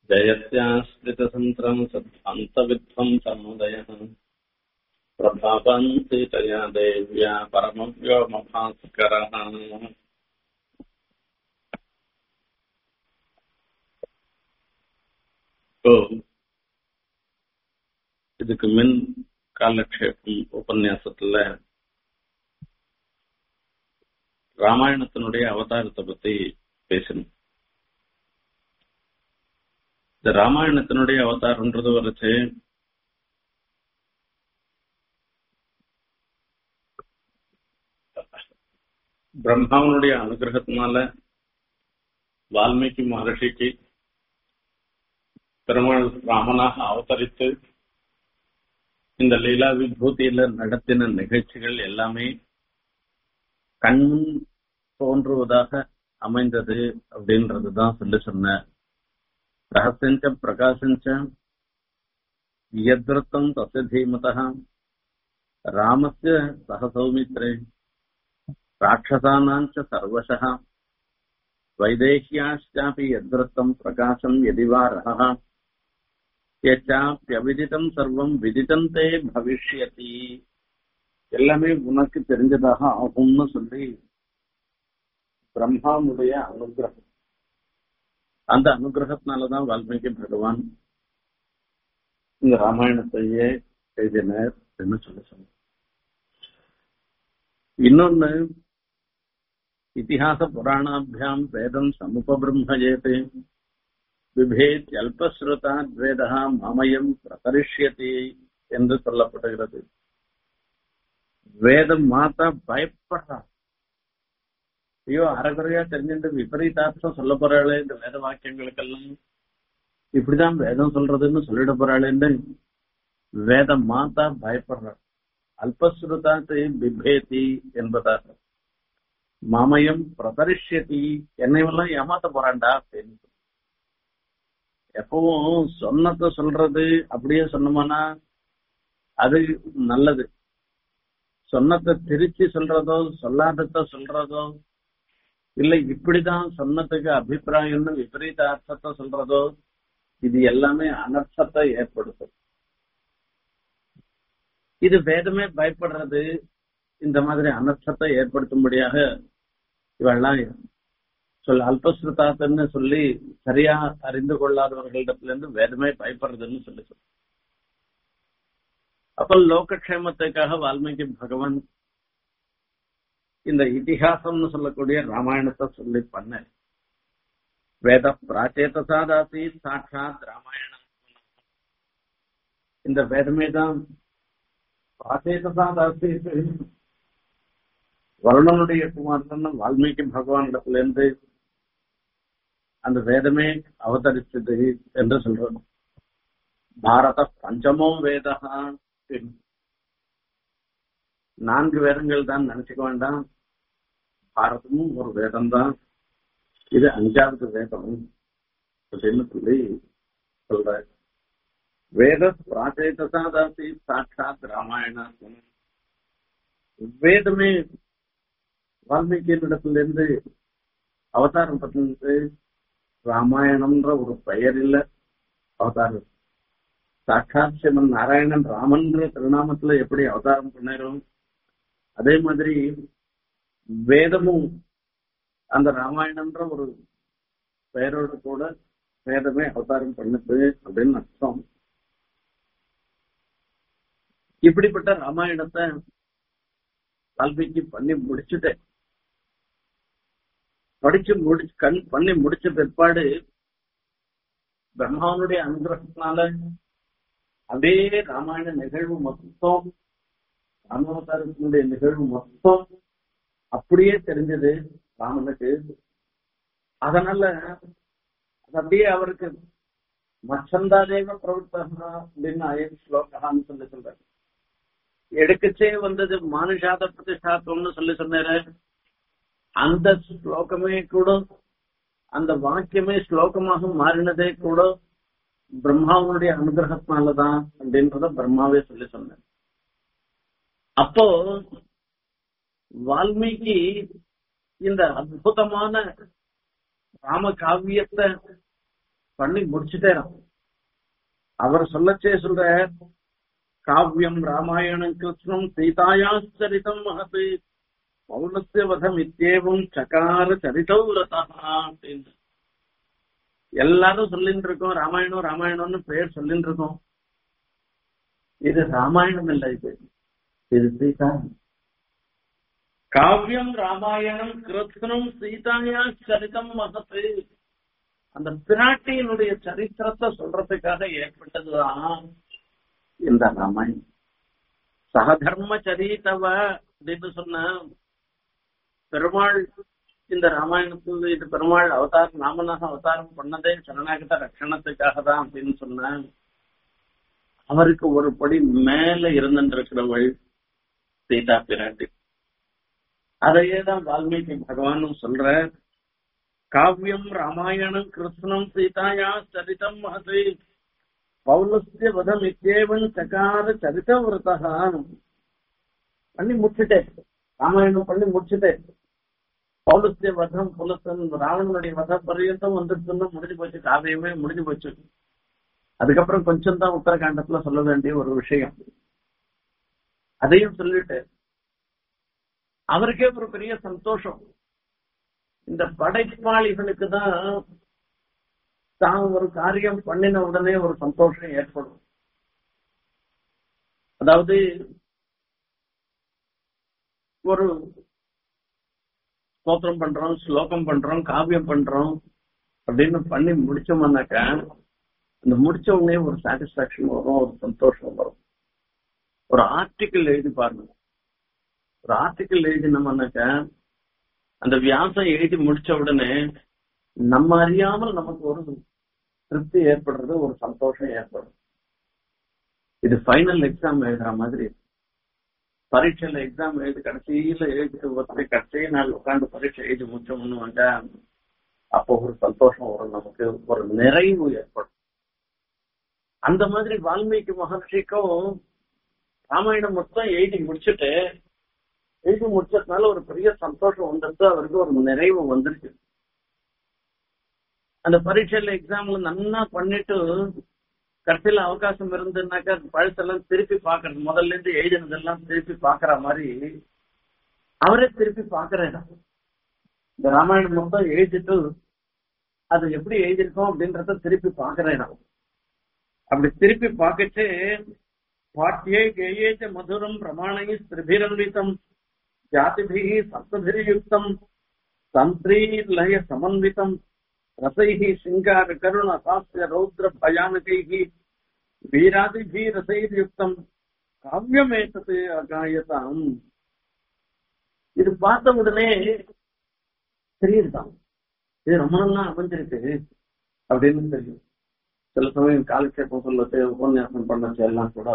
जयत्याश्रितसन्त्रम् सद्धान्तविध्वम् समुदयः प्रभावन्ति तया देव्या परमव्योमभास्करः So, இதுக்கு மின் காலக்ஷேபம் உபன்யாசத்துல ராமாயணத்தினுடைய அவதாரத்தை பத்தி பேசணும் இந்த ராமாயணத்தினுடைய அவதாரம்ன்றது வரைச்சு பிரம்மாவனுடைய அனுகிரகத்தினால வால்மீகி மகர்ஷிக்கு பெருமாள் ராமனாக அவதரித்து இந்த லீலா விபூதியில நடத்தின நிகழ்ச்சிகள் எல்லாமே கண் தோன்றுவதாக அமைந்தது அப்படின்றதுதான் சொல்லி சொன்ன ரகசியஞ்ச பிரகாசஞ்ச யத்ருத்தம் தச தீமத ராமஸ்ய சக சௌமித்ரே ராட்சசானாஞ்ச சர்வசः வைதேஹ்யாश्चापि यद्वृत्तम् प्रकाशम् यदि वा रहः यच्चाप्यविदितम् सर्वम् விதிதம் தே பவிஷ்யதி எல்லாமே உனக்கு தெரிஞ்சதாக ஆகும்னு சொல்லி பிரம்மாவுடைய அனுகிரகம் அந்த அனுகிரகத்தினாலதான் வால்மீகி பகவான் இந்த ராமாயணத்தையே எழுதினர் அப்படின்னு சொல்லி சொன்னார் இன்னொன்னு இத்திஹாச புராணாபியாம் வேதம் சமுபபிரம்மயேத் விபேத் அல்பஸ்ருதாத் வேதா மாமயம் பிரகரிஷ்யதி என்று சொல்லப்படுகிறது வேதம் மாத்தா பயப்படுறா ஐயோ அறகுறையா தெரிஞ்சுட்டு விபரீதார்த்தம் சொல்ல போறாளே இந்த வேத வாக்கியங்களுக்கெல்லாம் இப்படிதான் வேதம் சொல்றதுன்னு சொல்லிட போறாளேன்னு வேத மாத்தா பயப்படுறாள் அல்பஸ்ருதாத்து பிபேதி என்பதாக மாமயம் பிரதரிஷ்யதி என்னையெல்லாம் ஏமாத்த போறான்டா அப்படின்னு எப்பவும் சொன்னதை சொல்றது அப்படியே சொன்னோம்னா அது நல்லது சொன்னதை திருச்சி சொல்றதோ சொல்லாதத சொல்றதோ இல்ல இப்படிதான் சொன்னதுக்கு அபிப்பிராயம்னு விபரீத அர்த்தத்தை சொல்றதோ இது எல்லாமே அனர்த்தத்தை ஏற்படுத்தும் இது வேதமே பயப்படுறது இந்த மாதிரி அனர்த்தத்தை ஏற்படுத்தும்படியாக இவெல்லாம் சொல்ல அல்பஸ்ருதாத்தன்னு சொல்லி சரியா அறிந்து கொள்ளாதவர்களிடத்துல இருந்து வேதமே பயப்படுறதுன்னு சொல்லி சொல்ல அப்ப லோகக்ஷேமத்துக்காக வால்மீகி பகவான் இந்த இதிகாசம்னு சொல்லக்கூடிய ராமாயணத்தை சொல்லி பண்ண வேத பிராச்சேதாசி சாட்சாத் ராமாயணம் இந்த வேதமே தான் பிராச்சேதாசி வருணனுடைய குமாரன் வால்மீகி பகவான் இடத்துல இருந்து அந்த வேதமே அவதரிச்சது என்று சொல்றோம் பாரத பஞ்சமோ வேதா நான்கு வேதங்கள் தான் நினைச்சுக்க வேண்டாம் பாரதமும் ஒரு வேதம் தான் இது அஞ்சாவது வேதம் அப்படின்னு சொல்லி சொல்ற வேத பிராச்சேதாசி சாட்சாத் ராமாயண வேதமே வால்மீகியினிடத்துல இருந்து அவதாரம் பண்ணது ராமாயணம்ன்ற ஒரு பெயரில் அவதாரம் சாட்சாத் சிவன் நாராயணன் ராமன்ற திருநாமத்துல எப்படி அவதாரம் பண்ணாரோ அதே மாதிரி வேதமும் அந்த ராமாயணம்ன்ற ஒரு பெயரோடு கூட வேதமே அவதாரம் பண்ணுது அப்படின்னு அர்த்தம் இப்படிப்பட்ட ராமாயணத்தை வால்மீகி பண்ணி முடிச்சுட்டேன் படிச்சு முடிச்சு கண் பண்ணி முடிச்ச பிற்பாடு பிரம்மாவனுடைய அனுகிரகத்தினால அதே ராமாயண நிகழ்வு மொத்தம் ராமாவதாரத்தினுடைய நிகழ்வு மொத்தம் அப்படியே தெரிஞ்சது ராமனுக்கு அதனால அது அப்படியே அவருக்கு மச்சந்தாதேவ பிரவர்த்தகா அப்படின்னு அயன் ஸ்லோகான்னு சொல்லி சொல்றாரு எடுக்கச்சே வந்தது மானுஷாத பிரதிஷ்டாத்வம்னு சொல்லி சொன்னாரு அந்த ஸ்லோகமே கூட அந்த வாக்கியமே ஸ்லோகமாக மாறினதே கூட பிரம்மாவனுடைய அனுகிரகத்தினாலதான் அப்படின்றத பிரம்மாவே சொல்லி சொன்னார் அப்போ வால்மீகி இந்த அற்புதமான ராம காவியத்தை பண்ணி முடிச்சுட்டே அவர் சொல்லச்சே சொல்ற காவியம் ராமாயணம் கிருஷ்ணம் சீதாயாச்சரிதம் மகத்து பௌலஸ்ய வதம் இத்தேவம் சகார சரிதௌரதா அப்படின்னு எல்லாரும் சொல்லிட்டு இருக்கோம் ராமாயணம் ராமாயணம்னு பேர் சொல்லிட்டு இருக்கோம் இது ராமாயணம் இல்ல இது இது சீதா காவியம் ராமாயணம் கிருஷ்ணம் சீதாயா சரிதம் மகத்து அந்த பிராட்டியினுடைய சரித்திரத்தை சொல்றதுக்காக ஏற்பட்டதுதான் இந்த ராமாயணம் சகதர்ம சரிதவ அப்படின்னு சொன்ன பெருமாள் இந்த ராமாயணத்துல இது பெருமாள் அவதாரம் நாமனாக அவதாரம் பண்ணதே சரணாகத ரட்சணத்துக்காக தான் அப்படின்னு சொன்ன அவருக்கு ஒரு படி மேல இருந்திருக்கிறவள் சீதா பிராட்டி அதையே தான் வால்மீகி பகவானும் சொல்ற காவியம் ராமாயணம் கிருஷ்ணம் சீதாயா சரிதம் மகதி பௌலஸ்ய வதம் இத்தேவன் சகார சரித விரதா பண்ணி முடிச்சுட்டேன் ராமாயணம் பண்ணி முடிச்சுட்டேன் பௌலஸ்ய வதம் புலசன் ராவணனுடைய வதம் பர்யந்தம் வந்துருச்சுன்னா முடிஞ்சு போச்சு காவியமே முடிஞ்சு போச்சு அதுக்கப்புறம் கொஞ்சம் தான் உத்தரகாண்டத்துல சொல்ல வேண்டிய ஒரு விஷயம் அதையும் சொல்லிட்டு அவருக்கே ஒரு பெரிய சந்தோஷம் இந்த படைப்பாளிகளுக்கு தான் தான் ஒரு காரியம் பண்ணின உடனே ஒரு சந்தோஷம் ஏற்படும் அதாவது ஒரு ஸ்தோத்திரம் பண்றோம் ஸ்லோகம் பண்றோம் காவியம் பண்றோம் அப்படின்னு பண்ணி முடிச்சோம்னாக்கா அந்த முடிச்ச உடனே ஒரு சாட்டிஸ்பாக்சன் வரும் ஒரு சந்தோஷம் வரும் ஒரு ஆர்டிக்கிள் எழுதி பாருங்க ஒரு ஆர்டிக்கிள் எழுதினோம்னாக்கா அந்த வியாசம் எழுதி முடிச்ச உடனே நம்ம அறியாமல் நமக்கு ஒரு திருப்தி ஏற்படுறது ஒரு சந்தோஷம் ஏற்படும் இது ஃபைனல் எக்ஸாம் எழுதுற மாதிரி பரீட்சையில எக்ஸாம் எழுதி கடைசியில எழுதிட்டு ஒருத்தர் கடைசி நாள் உட்காந்து பரீட்சை எழுதி முடிச்சோம்னு வந்தா அப்போ ஒரு சந்தோஷம் வரும் நமக்கு ஒரு நிறைவு ஏற்படும் அந்த மாதிரி வால்மீகி மகர்ஷிக்கும் ராமாயணம் மொத்தம் எழுதி முடிச்சுட்டு எழுதி முடிச்சதுனால ஒரு பெரிய சந்தோஷம் வந்துட்டு அவருக்கு ஒரு நிறைவு வந்துருச்சு அந்த பரீட்சையில எக்ஸாம்ல நன்னா பண்ணிட்டு கடைசியில அவகாசம் இருந்துனாக்கா பழசெல்லாம் திருப்பி பாக்குறது முதல்ல இருந்து எழுதினதெல்லாம் திருப்பி பாக்குற மாதிரி அவரே திருப்பி பாக்குறாரு இந்த ராமாயணம் மொத்தம் எழுதிட்டு அது எப்படி எழுதியிருக்கோம் அப்படின்றத திருப்பி பாக்குறேன் அப்படி திருப்பி பார்க்கச்சு பாட்டியே கேயேச்ச மதுரம் பிரமாணை ஸ்திரிபிரன்விதம் ஜாதிபிகி சப்தபிரியுக்தம் தந்திரீலய சமன்விதம் ரசைः சிங்கார கருண சாஸ்திர ரௌத்ர பயானகைः வீராதிபி ரசைர்யுக்தம் காவியமேத்தது அகாயதாம் இது பார்த்த உடனே தெரியுதுதான் இது ரொம்ப நல்லா அமைஞ்சிருக்கு அப்படின்னு தெரியும் சில சமயம் காலக்ஷேபம் சொல்லச்சு உபன்யாசம் பண்ணச்சு எல்லாம் கூட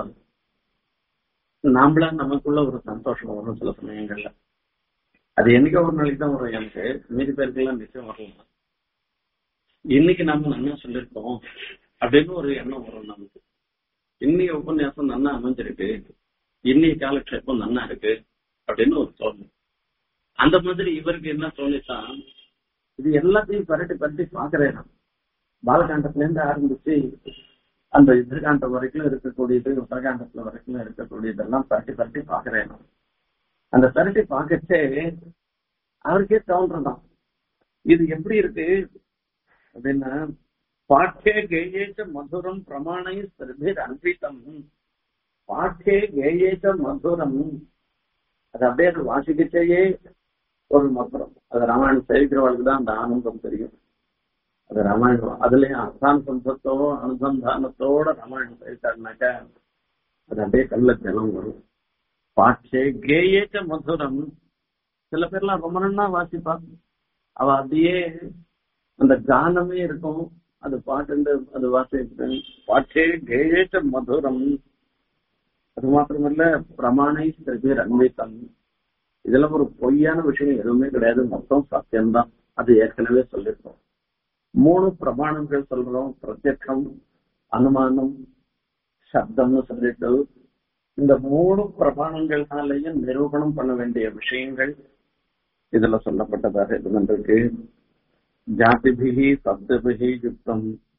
நாமளா நமக்குள்ள ஒரு சந்தோஷம் வரும் சில சமயங்கள்ல அது என்னைக்கு ஒரு நாளைக்கு தான் வரும் எனக்கு மீதி பேருக்கெல்லாம் நிச்சயம் வரும் இன்னைக்கு நம்ம நல்லா சொல்லிருக்கோம் அப்படின்னு ஒரு எண்ணம் வரும் நமக்கு இன்னைய உபன்யாசம் நன்னா அமைஞ்சிருக்கு இன்னைய காலக்ஷேபம் நன்னா இருக்கு அப்படின்னு ஒரு தோணும் அந்த மாதிரி இவருக்கு என்ன தோணுச்சா இது எல்லாத்தையும் பரட்டி பரட்டி பாக்குறேன் நான் பாலகாண்டத்துல இருந்து ஆரம்பிச்சு அந்த எதிர்காண்டம் வரைக்கும் இருக்கக்கூடியது உத்தரகாண்டத்துல வரைக்கும் இருக்கக்கூடியதெல்லாம் பரட்டி பரட்டி பாக்குறேன் நான் அந்த பரட்டி பார்க்கச்சே அவருக்கே தோன்றதான் இது எப்படி இருக்கு அப்படின்னா பாட்டே கேயேச்ச மதுரம் பிரமாணை சிறுபேர் அன்பித்தம் பாட்டே கேயேச்ச மதுரம் அது அப்படியே அது வாசிக்கச்சேயே ஒரு மதுரம் அது ராமாயணம் சேவிக்கிறவர்களுக்கு தான் அந்த ஆனந்தம் தெரியும் அது ராமாயணம் அதுலயும் அசான் சம்பத்தோ அனுசந்தானத்தோட ராமாயணம் சேவித்தாருனாக்கா அது அப்படியே கல்ல ஜலம் வரும் பாட்டே கேயேச்ச மதுரம் சில பேர்லாம் ரொம்ப நன்னா வாசிப்பா அவ அப்படியே அந்த கானமே இருக்கும் அது பாட்டு அது வாசிப்பேன் பாட்டே கேயேச்ச மதுரம் அது மாத்திரமல்ல பிரமாணை சில பேர் அன்வைத்தம் இதெல்லாம் ஒரு பொய்யான விஷயம் எதுவுமே கிடையாது மொத்தம் சத்தியம்தான் அது ஏற்கனவே சொல்லியிருக்கோம் மூணு பிரமாணங்கள் சொல்றோம் பிரத்யட்சம் அனுமானம் சப்தம்னு சொல்லிட்டு இந்த மூணு பிரமாணங்கள்னாலையும் நிரூபணம் பண்ண வேண்டிய விஷயங்கள் இதுல சொல்லப்பட்டதாக இருந்திருக்கு ஜாதிபிகி சப்தபிகி யுக்தம்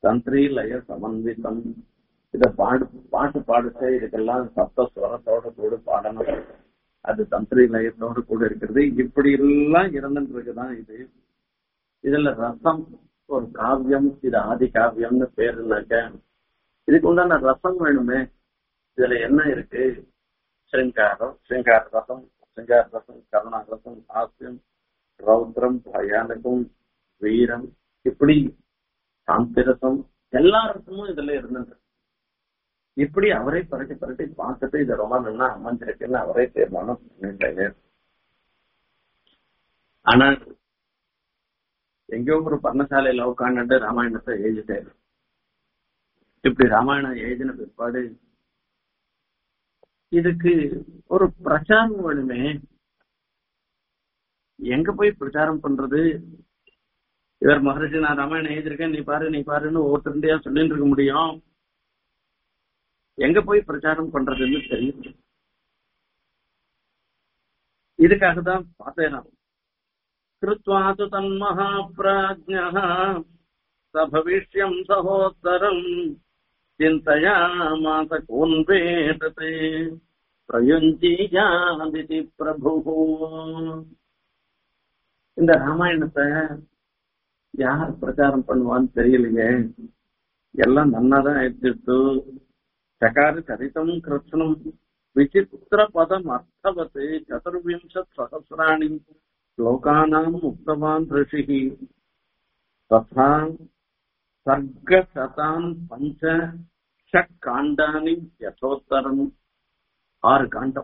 தந்திரி லய சமன்விதம் இத பாடு பாட்டு பாடுச்சு இதுக்கெல்லாம் சப்த ஸ்வரத்தோட கூட பாடணும் அது தந்திரி லயத்தோட கூட இருக்கிறது இப்படி எல்லாம் இருந்துட்டு இருக்குதான் இது இதுல ரசம் ஒரு காவியம் இது ஆதி காவியம்னு பேருனாக்க இதுக்கு உண்டான ரசம் வேணுமே இதுல என்ன இருக்கு ஸ்ருங்காரம் ஸ்ருங்கார ரசம் ஸ்ருங்கார ரசம் கருணா ரசம் ஹாஸ்யம் ரௌத்ரம் பயானகம் வீரம் இப்படி சாந்திரசம் எல்லா ரசமும் இதுல இருந்தது இப்படி அவரே பரட்டி பரட்டி பார்த்துட்டு இது ரொம்ப நல்லா அமைஞ்சிருக்குன்னு அவரே தீர்மானம் பண்ணிட்டாரு ஆனா எங்கேயோ ஒரு பர்ணசாலையில உட்காந்துட்டு ராமாயணத்தை எழுதிட்டாரு இப்படி ராமாயணம் எழுதின பிற்பாடு இதுக்கு ஒரு பிரச்சாரம் வேணுமே எங்க போய் பிரச்சாரம் பண்றது இவர் மகர்ஷி நான் ராமாயணம் எழுதியிருக்கேன் நீ பாரு நீ பாருன்னு ஒவ்வொருத்தருந்தையா சொல்லிட்டு இருக்க முடியும் எங்க போய் பிரச்சாரம் பண்றதுன்னு தெரியும் இதுக்காக தான் பார்த்தேன் நான் கிருத்வா து தன்மகாபிராஜ்ஞா சபவிஷ்யம் சகோத்தரம் சிந்தயாமாச கோன்வேதத்தை பிரயுஞ்சீயாதிதி பிரபு இந்த ராமாயணத்தை யார் பிரச்சாரம் பண்ணுவான்னு தெரியலையே எல்லாம் நன்னாதான் எடுத்துட்டு சகார சரிதம் கிருஷ்ணம் விசித்திர பதம் அர்த்தவத் சதுர்விம்சத் சகசிராணி ஸ்லோகானாம் உக்தவான் ரிஷி ததா சர்க்கசதான் பஞ்ச ஷட்காண்டானி யசோத்தரம் ஆறு காண்டம்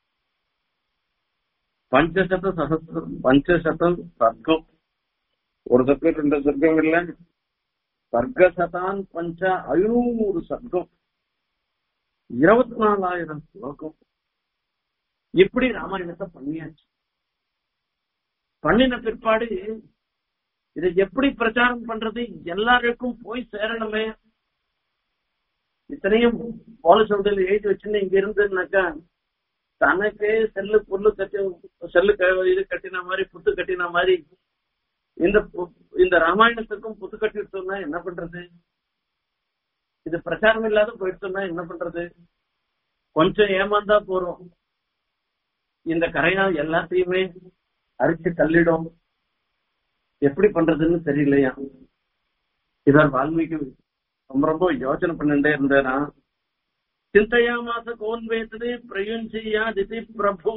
பஞ்சசத சகசிரம் பஞ்சசதம் சர்க்கம் ஒரு சர்க்கம் ரெண்டு சர்க்கம் இல்ல சர்க்கசதான் பஞ்ச ஐநூறு சர்க்கம் இருபத்தி நாலாயிரம் ஸ்லோகம் இப்படி ராமாயணத்தை பண்ணியாச்சு பண்ணின பிற்பாடு இதை எப்படி பிரச்சாரம் பண்றது எல்லாருக்கும் போய் சேரணுமே இத்தனையும் போல சொல்றதுல எழுதி வச்சுன்னு இங்க இருந்துனாக்கா தனக்கே செல்லு புல்லு கட்டி செல்லு க- இது கட்டின மாதிரி புத்து கட்டின மாதிரி இந்த பு- இந்த ராமாயணத்துக்கும் புத்து கட்டிட்டோம்னா என்ன பண்றது இது பிரச்சாரம் இல்லாத போயிட்டோம்னா என்ன பண்றது கொஞ்சம் ஏமாந்தா போறோம் இந்த கரையா எல்லாத்தையுமே அரிச்சு தள்ளிடும் எப்படி பண்றதுன்னு தெரியலையா இவர் வால்மீகி ரொம்ப ரொம்ப யோசனை பண்ணிட்டே இருந்தாரா சிந்தையாமாச கோன் வேத்தது பிரயுஞ்சியா திதி பிரபு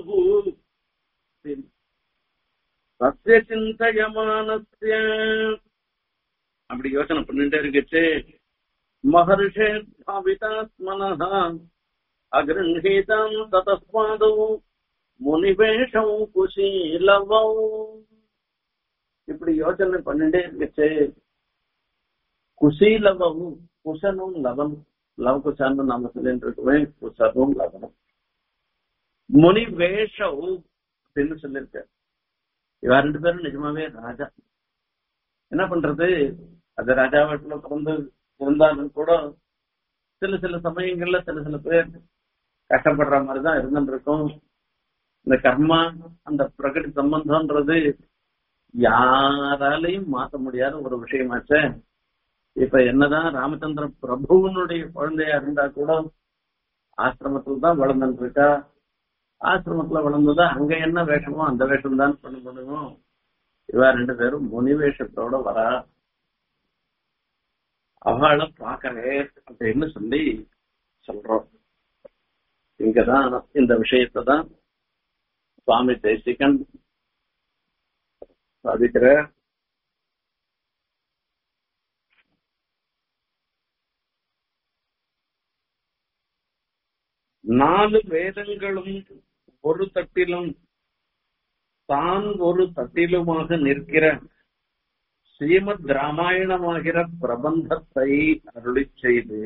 சத்திய சிந்தயமானஸ்ய அப்படி யோசனை பண்ணிட்டே இருக்குச்சு மகர்ஷே பாவிதாத்மனः அகிருஹீதம் ததஸ்மாதோ முனிவேஷம் குஷீலவௌ இப்படி யோசனை பண்ணிட்டே இருக்குச்சு குஷீலவம் குஷனும் லவம் லவ குஷான்னு நாம சொல்லிட்டு இருக்கோமே குஷனும் லவனும் முனி வேஷம் அப்படின்னு சொல்லியிருக்க இவ ரெண்டு பேரும் நிஜமாவே ராஜா என்ன பண்றது அது ராஜா வீட்டுல பிறந்து இருந்தாலும் கூட சில சில சமயங்கள்ல சில சில பேர் கஷ்டப்படுற மாதிரிதான் இருந்துட்டு இருக்கும் இந்த கர்மா அந்த பிரகடி சம்பந்தம்ன்றது யாராலையும் மாத்த முடியாத ஒரு விஷயமாச்சே இப்ப என்னதான் ராமச்சந்திர பிரபுவனுடைய குழந்தையா இருந்தா கூட ஆசிரமத்துல தான் வளர்ந்துட்டு இருக்கா ஆசிரமத்துல வளர்ந்ததா அங்க என்ன வேஷமோ அந்த வேஷம் தான் பண்ண முடியும் இவ ரெண்டு பேரும் முனி வேஷத்தோட வரா அவளை பாக்கறேன் அப்படின்னு சொல்லி சொல்றோம் இங்கதான் இந்த விஷயத்தை தான் சுவாமி தேசிகன் சாதிக்கிற நாலு வேதங்களும் ஒரு தட்டிலும் தான் ஒரு தட்டிலுமாக நிற்கிற ஸ்ரீமத் ராமாயணமாகிற பிரபந்தத்தை அருளி செய்து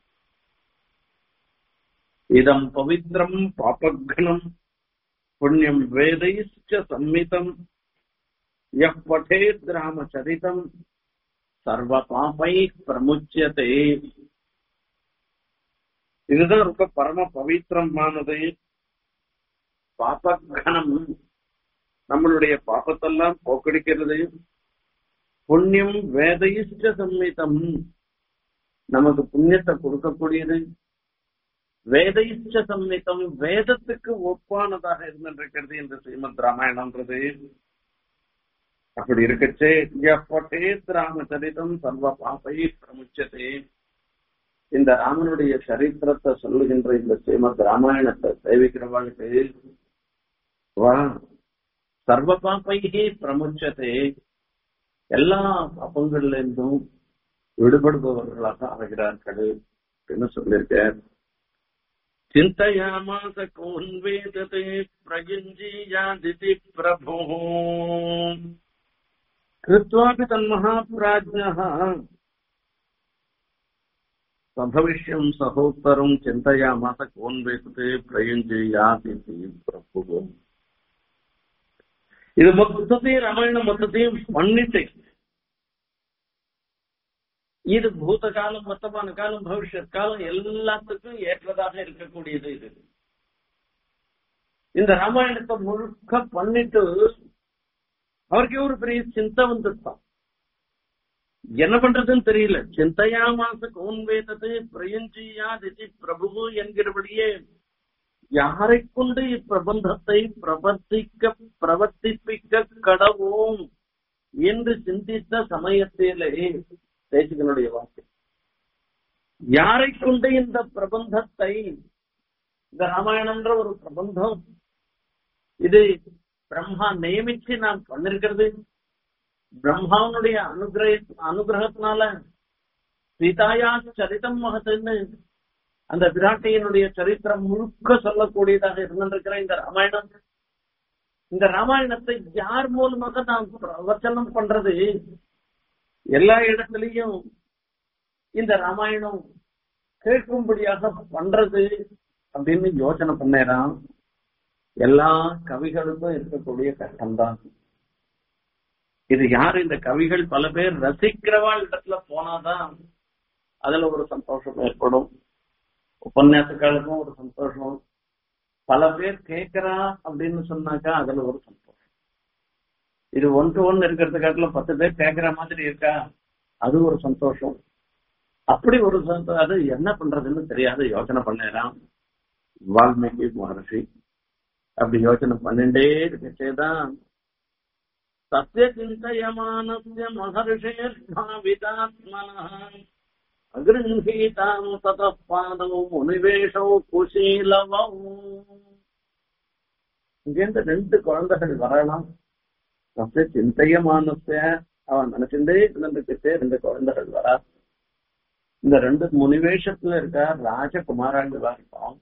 இதம் பவித்ரம் பாபக்னம் புண்ணியம் வேதைச்ச சம்மிதம் யப் பठेत् ராமச்சரிதம் சர்வ பாபை பிரமுச்சியதே இதுதான் ரொம்ப பரம பவித்திரமானது பாபகணம் நம்மளுடைய பாப்பத்தெல்லாம் போக்கடிக்கிறது புண்ணியம் வேதையிஷ்ட சம்மிதம் நமக்கு புண்ணியத்தை கொடுக்கக்கூடியது வேதைச்ச சம்மிதம் வேதத்துக்கு ஒப்பானதாக இருந்திருக்கிறது இந்த ஸ்ரீமத் ராமாயணம்ன்றது அப்படி இருக்கச்சே எப்பட்டேத் ராமச்சரிதம் சர்வ பாபை பிரமுச்சதே இந்த ராமனுடைய சரித்திரத்தை சொல்லுகின்ற இந்த ஸ்ரீமத் ராமாயணத்தை சேவிக்கிறவர்களுக்கு வா சர்வ பாப்பைகே பிரமுச்சதே எல்லா பாப்பங்கள்ல இருந்தும் விடுபடுபவர்களாக ஆகிறார்கள் அப்படின்னு சொல்லியிருக்க சிந்தையாமாச கோன் வேதத்தை பிரயுஞ்சீயாதிதி பிரபோ கிருத்வாபி தன்மகாபிராஜ்ஞः சபவிஷ்யம் சகோத்தரம் சிந்தையாமாச கோன் வேதத்தை பிரயுஞ்சீயாதிதி பிரபு இது மொத்தத்தையும் ராமாயணம் மொத்தத்தையும் பண்ணிட்டு இது பூத காலம் வர்த்தமான காலம் பவிஷ்யத் காலம் எல்லாத்துக்கும் ஏற்றதாக இருக்கக்கூடியது இது இந்த ராமாயணத்தை முழுக்க பண்ணிட்டு அவருக்கு ஒரு பெரிய சிந்தை வந்துட்டான் என்ன பண்றதுன்னு தெரியல சிந்தையாமாச கோன் வேதத்தை பிரயஞ்சியா திதி பிரபு என்கிறபடியே யாரை கொண்டு இப்பிரபந்தத்தை பிரவர்த்திக்க பிரவர்த்திப்பிக்க கடவோம் என்று சிந்தித்த சமயத்திலே தேசிகனுடைய வாக்கு யாரை கொண்டு இந்த பிரபந்தத்தை இந்த ராமாயணம்ன்ற ஒரு பிரபந்தம் இது பிரம்மா நியமிச்சு நான் பண்ணிருக்கிறது பிரம்மாவனுடைய அனுகிரக அனுகிரகத்தினால சீதாயா சரிதம் மகத்துன்னு அந்த விராட்டையினுடைய சரித்திரம் முழுக்க சொல்லக்கூடியதாக இருந்திருக்கிற இந்த ராமாயணம் இந்த ராமாயணத்தை யார் மூலமாக நான் பிரவச்சனம் பண்றது எல்லா இடத்துலயும் இந்த ராமாயணம் கேட்கும்படியாக பண்றது அப்படின்னு யோசனை பண்ணேறான் எல்லா கவிகளுக்கும் இருக்கக்கூடிய கஷ்டம்தான் இது யாரு இந்த கவிகள் பல பேர் ரசிக்கிறவாள் இடத்துல போனாதான் அதுல ஒரு சந்தோஷம் ஏற்படும் உபன்யாசக்காலுக்கும் ஒரு சந்தோஷம் பல பேர் கேட்கிறா அப்படின்னு சொன்னாக்கா அதுல ஒரு சந்தோஷம் இது ஒன் டு ஒன் இருக்கிறதுக்காட்டிலும் பத்து பேர் கேட்கிற மாதிரி இருக்கா அது ஒரு சந்தோஷம் அப்படி ஒரு சந்தோஷம் அது என்ன பண்றதுன்னு தெரியாத யோசனை பண்ணலாம் வால்மீகி மகர்ஷி அப்படி யோசனை பண்ணிட்டே இருக்கச்சேதான் சத்திய சிந்தயமானஸ்ய மகர்ஷேர் பாவிதாத்மனா அகிருஹீதாம் தத பாதௌ முனிவேஷௌ குஷீலவௌ இங்கேருந்து ரெண்டு குழந்தைகள் வரலாம் சத்திய சிந்தையமானஸ்ய அவன் நினைச்சுட்டே இருந்துக்கிட்டே ரெண்டு குழந்தைகள் வரா இந்த ரெண்டு முனிவேஷத்துல இருக்க ராஜகுமாரங்களா இருப்பான்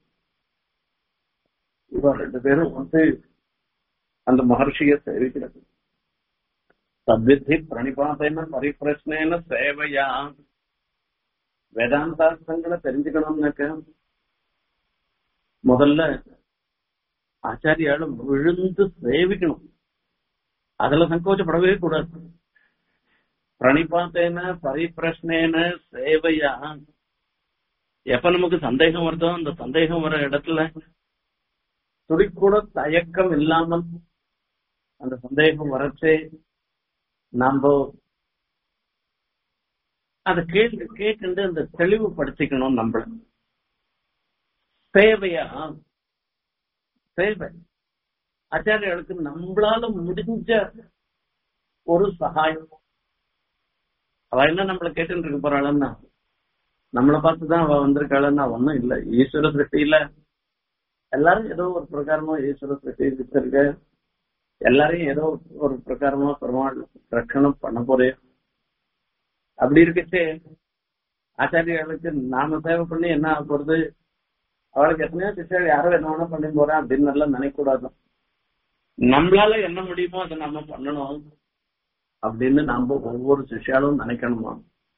இவன் ரெண்டு பேரும் வந்து அந்த மகர்ஷிய சேவிக்கிறது தத்வித்தி பிரணிபாத்தேன பரிப்பிரஷ்னேன சேவையா வேதாந்தார்த்தங்களை தெரிஞ்சுக்கணும்னாக்க முதல்ல ஆச்சாரியாலும் விழுந்து சேவிக்கணும் அதுல சங்கோச்சப்படவே கூடாது பிரணிபாத்தேன பரிப்பிரஷ்னேன சேவையா எப்ப நமக்கு சந்தேகம் வருதோ அந்த சந்தேகம் வர இடத்துல துடிக்கூட தயக்கம் இல்லாமல் அந்த சந்தேகம் வரச்சே நாம அதை கேட்டு கேட்டு அந்த தெளிவுபடுத்திக்கணும் நம்மள சேவையா சேவை ஆச்சாரியர்களுக்கு நம்மளால முடிஞ்ச ஒரு சகாயம் அவ என்ன நம்மள கேட்டு இருக்க போறாளன்னா நம்மளை பார்த்துதான் அவ வந்திருக்காளன்னா ஒண்ணும் இல்ல ஈஸ்வர சிருஷ்டியில எல்லாரும் ஏதோ ஒரு பிரகாரமா ஈஸ்வர சிருஷ்டி வச்சிருக்க எல்லாரையும் ஏதோ ஒரு பிரகாரமா பெருமாள் ரட்சணம் பண்ண போறேன் அப்படி இருக்கச்சே ஆச்சாரியர்களுக்கு நாம சேவை பண்ணி என்ன ஆக போறது அவளுக்கு எத்தனையோ சிஷ்யர்கள் யாரோ என்ன வேணா பண்ணி போறேன் அப்படின்னு எல்லாம் நினைக்க கூடாது நம்மளால என்ன முடியுமோ அதை நம்ம பண்ணணும் அப்படின்னு நாம ஒவ்வொரு சிஷ்யாலும் நினைக்கணுமா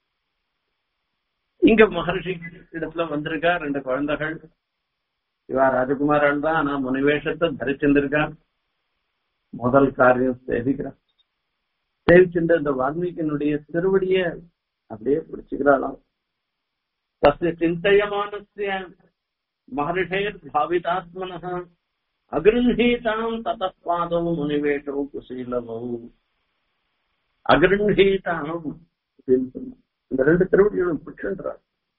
இங்க மகர்ஷி இடத்துல வந்திருக்கா ரெண்டு குழந்தைகள் இவா ராஜகுமாரன் தான் ஆனா முனிவேஷத்தை தரிச்சிருந்திருக்கா முதல் காரியம் சேவிக்கிறான் சேவிச்சுட்டு இந்த வால்மீகியினுடைய திருவடிய அப்படியே பிடிச்சுக்கிறாளாம் தஸ்ய சிந்தயமானஸ்ய மகர்ஷேர் பாவிதாத்மனः அகிருஹீதாம் ததப்பாதௌ முனிவேஷோ குசீலவௌ அகிருஹீதாம் அப்படின்னு சொன்னான் இந்த ரெண்டு திருவடிகளும் பிடிச்சுன்றார்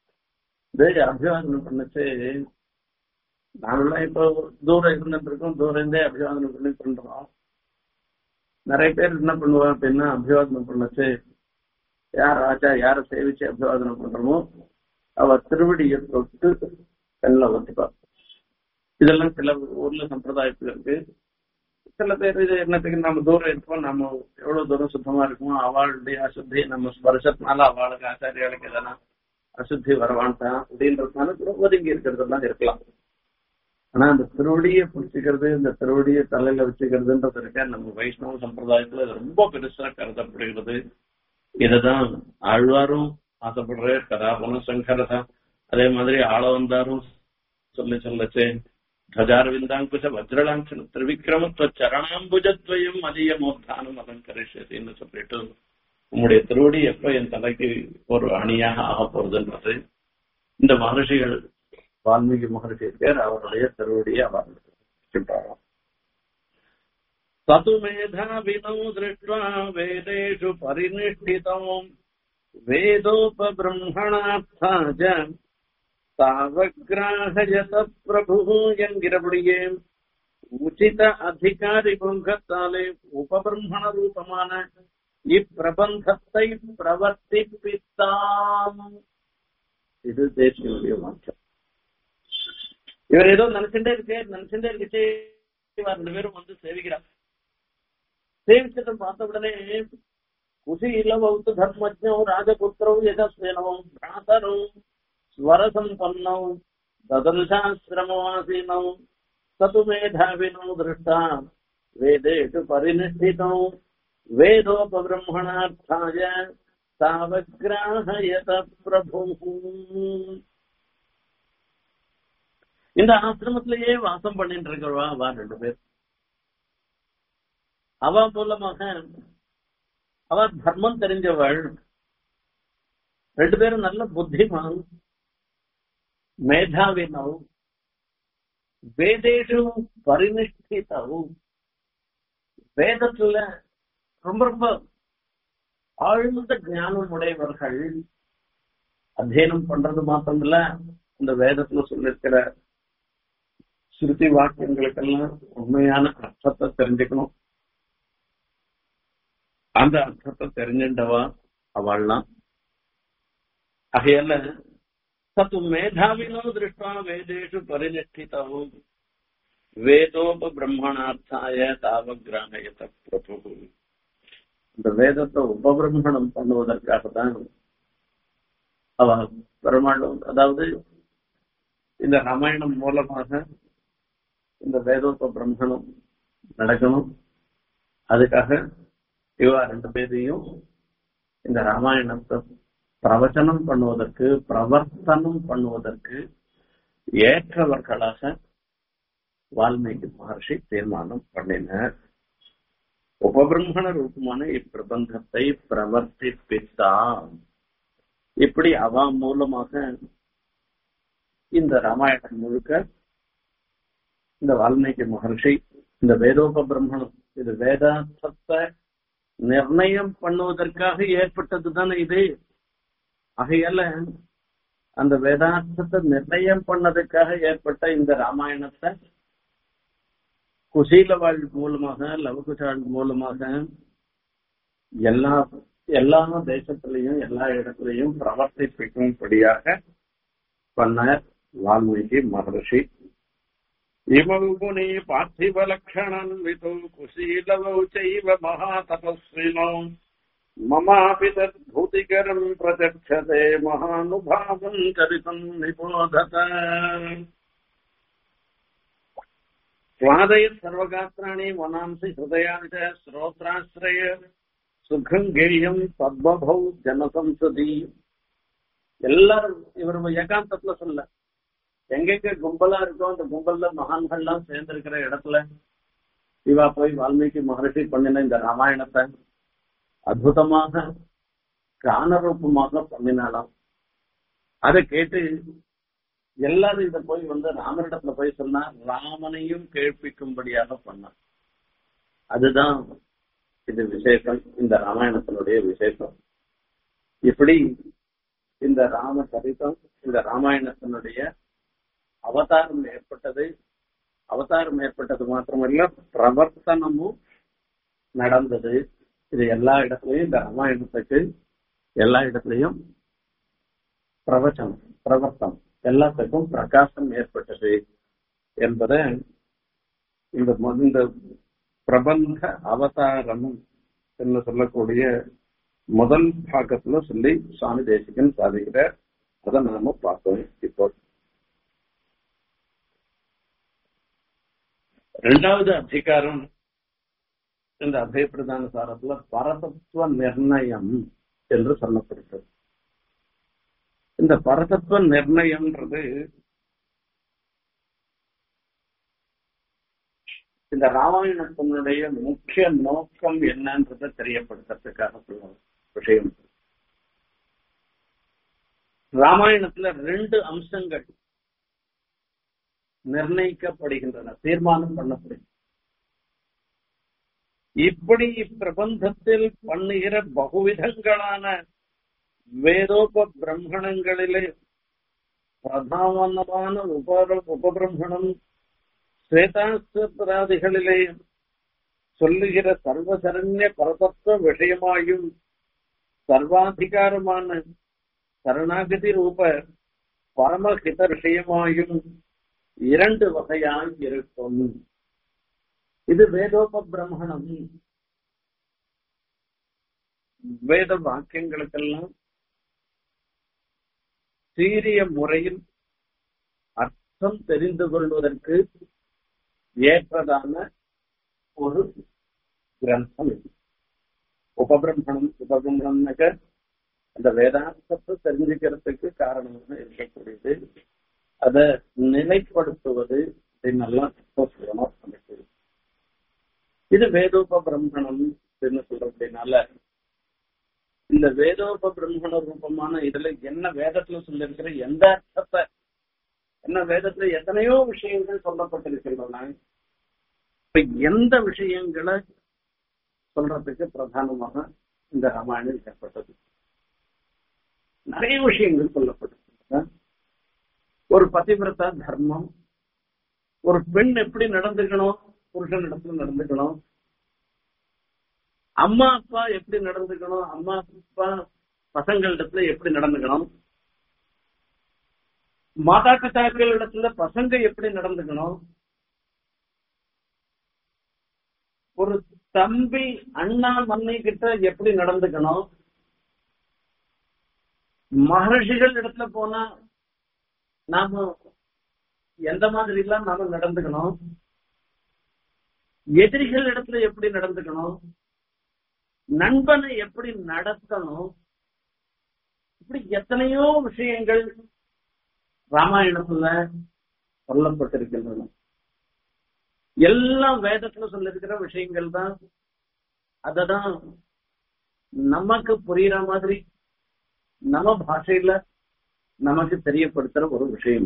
இந்த அபிவாதனம் பண்ணச்சு நாமெல்லாம் இப்போ தூரம் இருந்துட்டு இருக்கோம் தூரம் இருந்தே அபிவாதனம் பண்ணி பண்றோம் நிறைய பேர் என்ன பண்ணுவா அப்படின்னா அபிவாதனம் பண்ணச்சு யார் ராஜா யாரை சேவிச்சு அபிவாதனம் பண்றோமோ அவ திருவடியை தொட்டு கண்ணில் ஒத்துப்பா இதெல்லாம் சில ஊர்ல சம்பிரதாயத்துல இருக்கு சில பேர் இது என்னத்துக்கு நம்ம தூரம் இருக்கோம் நம்ம எவ்வளவு தூரம் சுத்தமா இருக்குமோ அவளுடைய அசுத்தி நம்ம ஸ்பர்சத்தினால அவளுக்கு ஆச்சாரியாளுக்கு எதனா அசுத்தி வரவான்ட்டான் அப்படின்றதுனால கூட ஒதுங்கி இருக்கிறதெல்லாம் இருக்கலாம் ஆனா அந்த திருவடியை பிடிச்சிக்கிறது இந்த திருவடியை தலையில வச்சுக்கிறதுன்றது இருக்க நம்ம வைஷ்ணவ சம்பிரதாயத்துல இது ரொம்ப பெருசா கருதப்படுகிறது இதுதான் ஆழ்வாரும் ஆசைப்படுற கதாபன சங்கரதா அதே மாதிரி ஆள வந்தாரும் சொல்லி சொல்லச்சே கஜாரவிந்தாங்குஷ வஜ்ரலாஞ்சன திரிவிக்ரமத்துவ சரணாம்புஜத்வயம் அதிகமோத்தானம் அலங்கரிஷத்தின்னு சொல்லிட்டு உங்களுடைய திருவடி எப்ப என் தலைக்கு ஒரு அணியாக ஆக போறதுன்றது இந்த மகர்ஷிகள் வால்மீகி மகர்ஷி பேர் அவருடைய திருவடியை அவர் சொல்றாராம் சது மேதாவினோ திருஷ்டுவா வேதேஷு பரிநிஷ்டிதம் வேதோபபிரம்மணார்த்தாஜ தாவகிராகயத பிரபு என்கிறபடியே உச்சித அதிகாரி பொங்கத்தாலே உபபிரம்மண ரூபமான இப்பிரபந்தத்தை பிரவர்த்திப்பித்தான் இது தேசியனுடைய மாற்றம் இவர் ஏதோ நினைச்சுட்டே இருக்கே நினைச்சுட்டே இருக்கே இவர் ரெண்டு பேரும் வந்து சேவிக்கிறார் சேவிச்சதை பார்த்த உடனே குஷீலவௌத்து தர்மஜோ ராஜபுத்திரௌ யசஸ்வினோ பிராதரோ ஸ்வரசம்பன்னோ ததனுஷாசிரமவாசினோ சது மேதாவினோ திருஷ்டா வேதேஷு பரிநிஷ்டிதோ வேதோபபிரம்மணார்த்தாய தாவக்ராஹயத பிரபு இந்த ஆசிரமத்திலேயே வாசம் பண்ணிட்டு இருக்கிறவா வா ரெண்டு பேர் அவ மூலமாக அவ தர்மம் தெரிஞ்சவள் ரெண்டு பேரும் நல்ல புத்திமான் மேதாவினவு வேதேஷு பரிநிஷ்டிதவு வேதத்துல ரொம்ப ரொம்ப ஆழ்ந்த ஞானம் உடையவர்கள் அத்தியனம் பண்றது மாத்திரமில்ல இந்த வேதத்துல சொல்லிருக்கிற ஸ்ருதி வாக்கியங்களுக்கெல்லாம் உண்மையான அர்த்தத்தை தெரிஞ்சுக்கணும் அந்த அர்த்தத்தை தெரிஞ்சின்றவா அவள்லாம் ஆகையால சத்து மேதாவினோ திருஷ்டா வேதேஷு பரிநிஷ்டிதவும் வேதோப பிரம்மணார்த்தாய தாவகிராமயத பிரபு இந்த வேதத்தை உபபிரம்மணம் பண்ணுவதற்காக தான் அவ பெருமாள் அதாவது இந்த ராமாயணம் மூலமாக இந்த வேதோப பிரம்மணம் நடக்கணும் அதுக்காக இவா ரெண்டு பேரையும் இந்த ராமாயணத்தை பிரவச்சனம் பண்ணுவதற்கு பிரவர்த்தனம் பண்ணுவதற்கு ஏற்றவர்களாக வால்மீகி மகர்ஷி தீர்மானம் பண்ணினார் உபபிரம்மண ரூபமான இப்பிரபந்தத்தை பிரவர்த்திப்பித்தான் இப்படி அவ மூலமாக இந்த ராமாயணம் முழுக்க இந்த வால்மீகி மகர்ஷி இந்த வேதோப பிரம்மணம் இது வேதாந்தத்தை நிர்ணயம் பண்ணுவதற்காக ஏற்பட்டது தானே இது ஆகையால அந்த வேதாந்தத்தை நிர்ணயம் பண்ணதுக்காக ஏற்பட்ட இந்த ராமாயணத்தை குசீலவாழ் மூலமாக லவகுஷாள் மூலமாக எல்லா எல்லா தேசத்திலையும் எல்லா இடத்திலையும் பிரவர்த்திப்பிக்கும்படியாக பண்ணார் வால்மீகி மகர்ஷி இமகுணி பார்த்திவ லக்ஷணன் விதோ குசீலவௌ செய்வ மகாதபஸ்வினோ மமாபி தத்பூதிகரம் பிரச்சக்ஷதே மகானுபாவம் சரிதம் நிபோதத स्वादय सर्वगात्राणि वनांसि हृदयानि च श्रोत्राश्रय சுகம் கேயம் பத்மபௌ ஜனசம்சதி எல்லாரும் இவர் ஏகாந்தத்துல சொல்ல எங்கெங்க கும்பலா இருக்கோ அந்த கும்பல்ல மகான்கள்லாம் சேர்ந்திருக்கிற இடத்துல இவா போய் வால்மீகி மகர்ஷி பண்ணின இந்த ராமாயணத்தை அற்புதமாக கானரூபமாக பண்ணினாலாம் அதை கேட்டு எல்லாரும் இத போய் வந்து ராமரிடத்துல போய் சொன்னா ராமனையும் கேட்பிக்கும்படியாக பண்ணார் அதுதான் இது விசேஷம் இந்த ராமாயணத்தினுடைய விசேஷம் இப்படி இந்த இந்த ராமச்சரிதம் இந்த ராமாயணத்தினுடைய அவதாரம் ஏற்பட்டது அவதாரம் ஏற்பட்டது மாத்திரமல்ல பிரவர்த்தனமும் நடந்தது இது எல்லா இடத்துலயும் இந்த ராமாயணத்துக்கு எல்லா இடத்துலயும் பிரவச்சனம் பிரவர்த்தனம் எல்லாத்துக்கும் பிரகாசம் ஏற்பட்டது என்பதை இந்த மொ- இந்த பிரபந்த அவதாரம் என்று சொல்லக்கூடிய முதல் பாகத்துல சொல்லி சுவாமி தேசிகன் சாதிக்கிறார் அதை நாம பார்த்தோம் இப்போ ரெண்டாவது அதிகாரம் இந்த அபயப்பிரதான சாரத்துல பரதத்துவ நிர்ணயம் என்று சொல்லப்படுகிறது இந்த பரதத்துவ நிர்ணயம்ன்றது இந்த ராமாயணத்தினுடைய முக்கிய நோக்கம் என்னன்றதை தெரியப்படுத்துறதுக்காக சொல்ல விஷயம் ராமாயணத்துல ரெண்டு அம்சங்கள் நிர்ணயிக்கப்படுகின்றன தீர்மானம் பண்ணப்படுகிறது இப்படி பிரபந்தத்தில் பண்ணுகிற பகுவிதங்களான வேதோப பிரம்மணங்களிலே பிரதானமான உப உபபிரம்மணம் ஸ்வேதாஸ்திராதிகளிலே சொல்லுகிற சர்வசரண்ய பரதத்துவ விஷயமாயும் சர்வாதிகாரமான சரணாகதி ரூப பரமஹித விஷயமாயும் இரண்டு வகையாய் இருக்கும் இது வேதோப பிரம்மணம் வேத வாக்கியங்களுக்கெல்லாம் சீரிய முறையில் அர்த்தம் தெரிந்து கொள்வதற்கு ஏற்றதான ஒரு கிரந்தம் இது உபபிரம்மணம் உபபிரம்மணம்னாக்க அந்த வேதாந்தத்தை தெரிஞ்சுக்கிறதுக்கு காரணமாக இருக்கக்கூடியது அதை நிலைப்படுத்துவது அப்படின்னெல்லாம் சொல்லணும் நமக்கு இது வேதோப பிரம்மணம் அப்படின்னு சொல்றதுனால இந்த வேதோப பிரம்மண ரூபமான இதுல என்ன வேதத்துல சொல்லிருக்கிற எந்த அர்த்தத்தை என்ன வேதத்துல எத்தனையோ விஷயங்கள் சொல்லப்பட்டிருக்கின்றன இப்ப எந்த விஷயங்களை சொல்றதுக்கு பிரதானமாக இந்த ராமாயணம் ஏற்பட்டது நிறைய விஷயங்கள் சொல்லப்பட்டிருக்கின்றன ஒரு பதிவிரதா தர்மம் ஒரு பெண் எப்படி நடந்துக்கணும் புருஷன் இடத்துல நடந்துக்கணும் அம்மா அப்பா எப்படி நடந்துக்கணும் அம்மா அப்பா பசங்களிடத்துல எப்படி நடந்துக்கணும் மாதா பிதாக்கள் இடத்துல பசங்க எப்படி நடந்துக்கணும் ஒரு தம்பி அண்ணா மண்ணை கிட்ட எப்படி நடந்துக்கணும் மகர்ஷிகள் இடத்துல போனா நாம எந்த மாதிரி எல்லாம் நாம நடந்துக்கணும் எதிரிகள் இடத்துல எப்படி நடந்துக்கணும் நண்பனை எப்படி நடத்தணும் இப்படி எத்தனையோ விஷயங்கள் ராமாயணத்துல சொல்லப்பட்டிருக்கின்றன எல்லாம் வேதத்துல சொல்லிருக்கிற விஷயங்கள் தான் அததான் நமக்கு புரியுற மாதிரி நம்ம பாஷையில நமக்கு தெரியப்படுத்துற ஒரு விஷயம்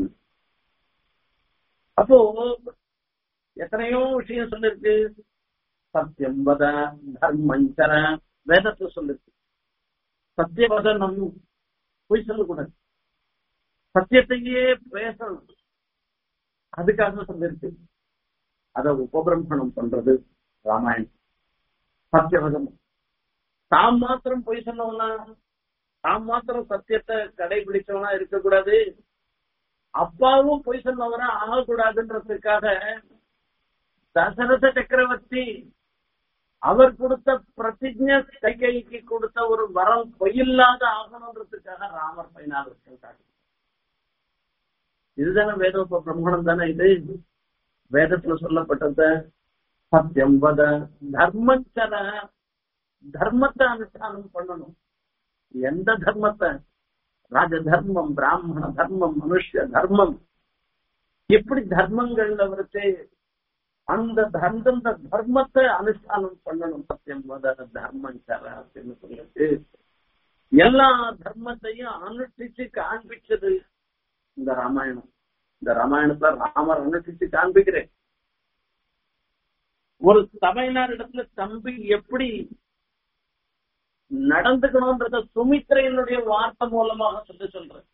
அப்போ எத்தனையோ விஷயம் சொல்லிருக்கு சத்தியம் வத தர்மஞ்சர வேதத்துல சொல்லிருக்கு சத்தியவத நம்ம பொய் சொல்லக்கூடாது சத்தியத்தையே பேசணும் அதுக்காக சொல்லிருக்கு அத உபபிரம்மணம் பண்றது ராமாயணம் சத்தியவதம் தாம் மாத்திரம் பொய் சொன்னவனா தாம் மாத்திரம் சத்தியத்தை கடைபிடிச்சவனா இருக்கக்கூடாது அப்பாவும் பொய் சொன்னவனா ஆகக்கூடாதுன்றதுக்காக தசரத சக்கரவர்த்தி அவர் கொடுத்த பிரதிஜை கைகைக்கு கொடுத்த ஒரு வரம் பொய்யில்லாத ஆகணுன்றதுக்காக ராமர் பதினாலு வருஷம் காட்டு இதுதானே வேதோப பிரம்மணம் தானே இது வேதத்துல சொல்லப்பட்டத சத்தியம் வத தர்மச்சர தர்மத்தை அனுஷ்டானம் பண்ணணும் எந்த தர்மத்தை ராஜ தர்மம் பிராமண தர்மம் மனுஷ தர்மம் எப்படி தர்மங்கள்ல வச்சு அந்த அந்தந்த தர்மத்தை அனுஷ்டானம் பண்ணணும் சத்தியம் வத தர்மஞ்சர அப்படின்னு சொல்லிட்டு எல்லா தர்மத்தையும் அனுஷ்டிச்சு காண்பிச்சது இந்த ராமாயணம் இந்த ராமாயணத்துல ராமர் அனுஷ்டிச்சு காண்பிக்கிறேன் ஒரு சபையினார் இடத்துல தம்பி எப்படி நடந்துக்கணும்ன்றத சுமித்ரையினுடைய வார்த்தை மூலமாக சொல்லி சொல்றேன்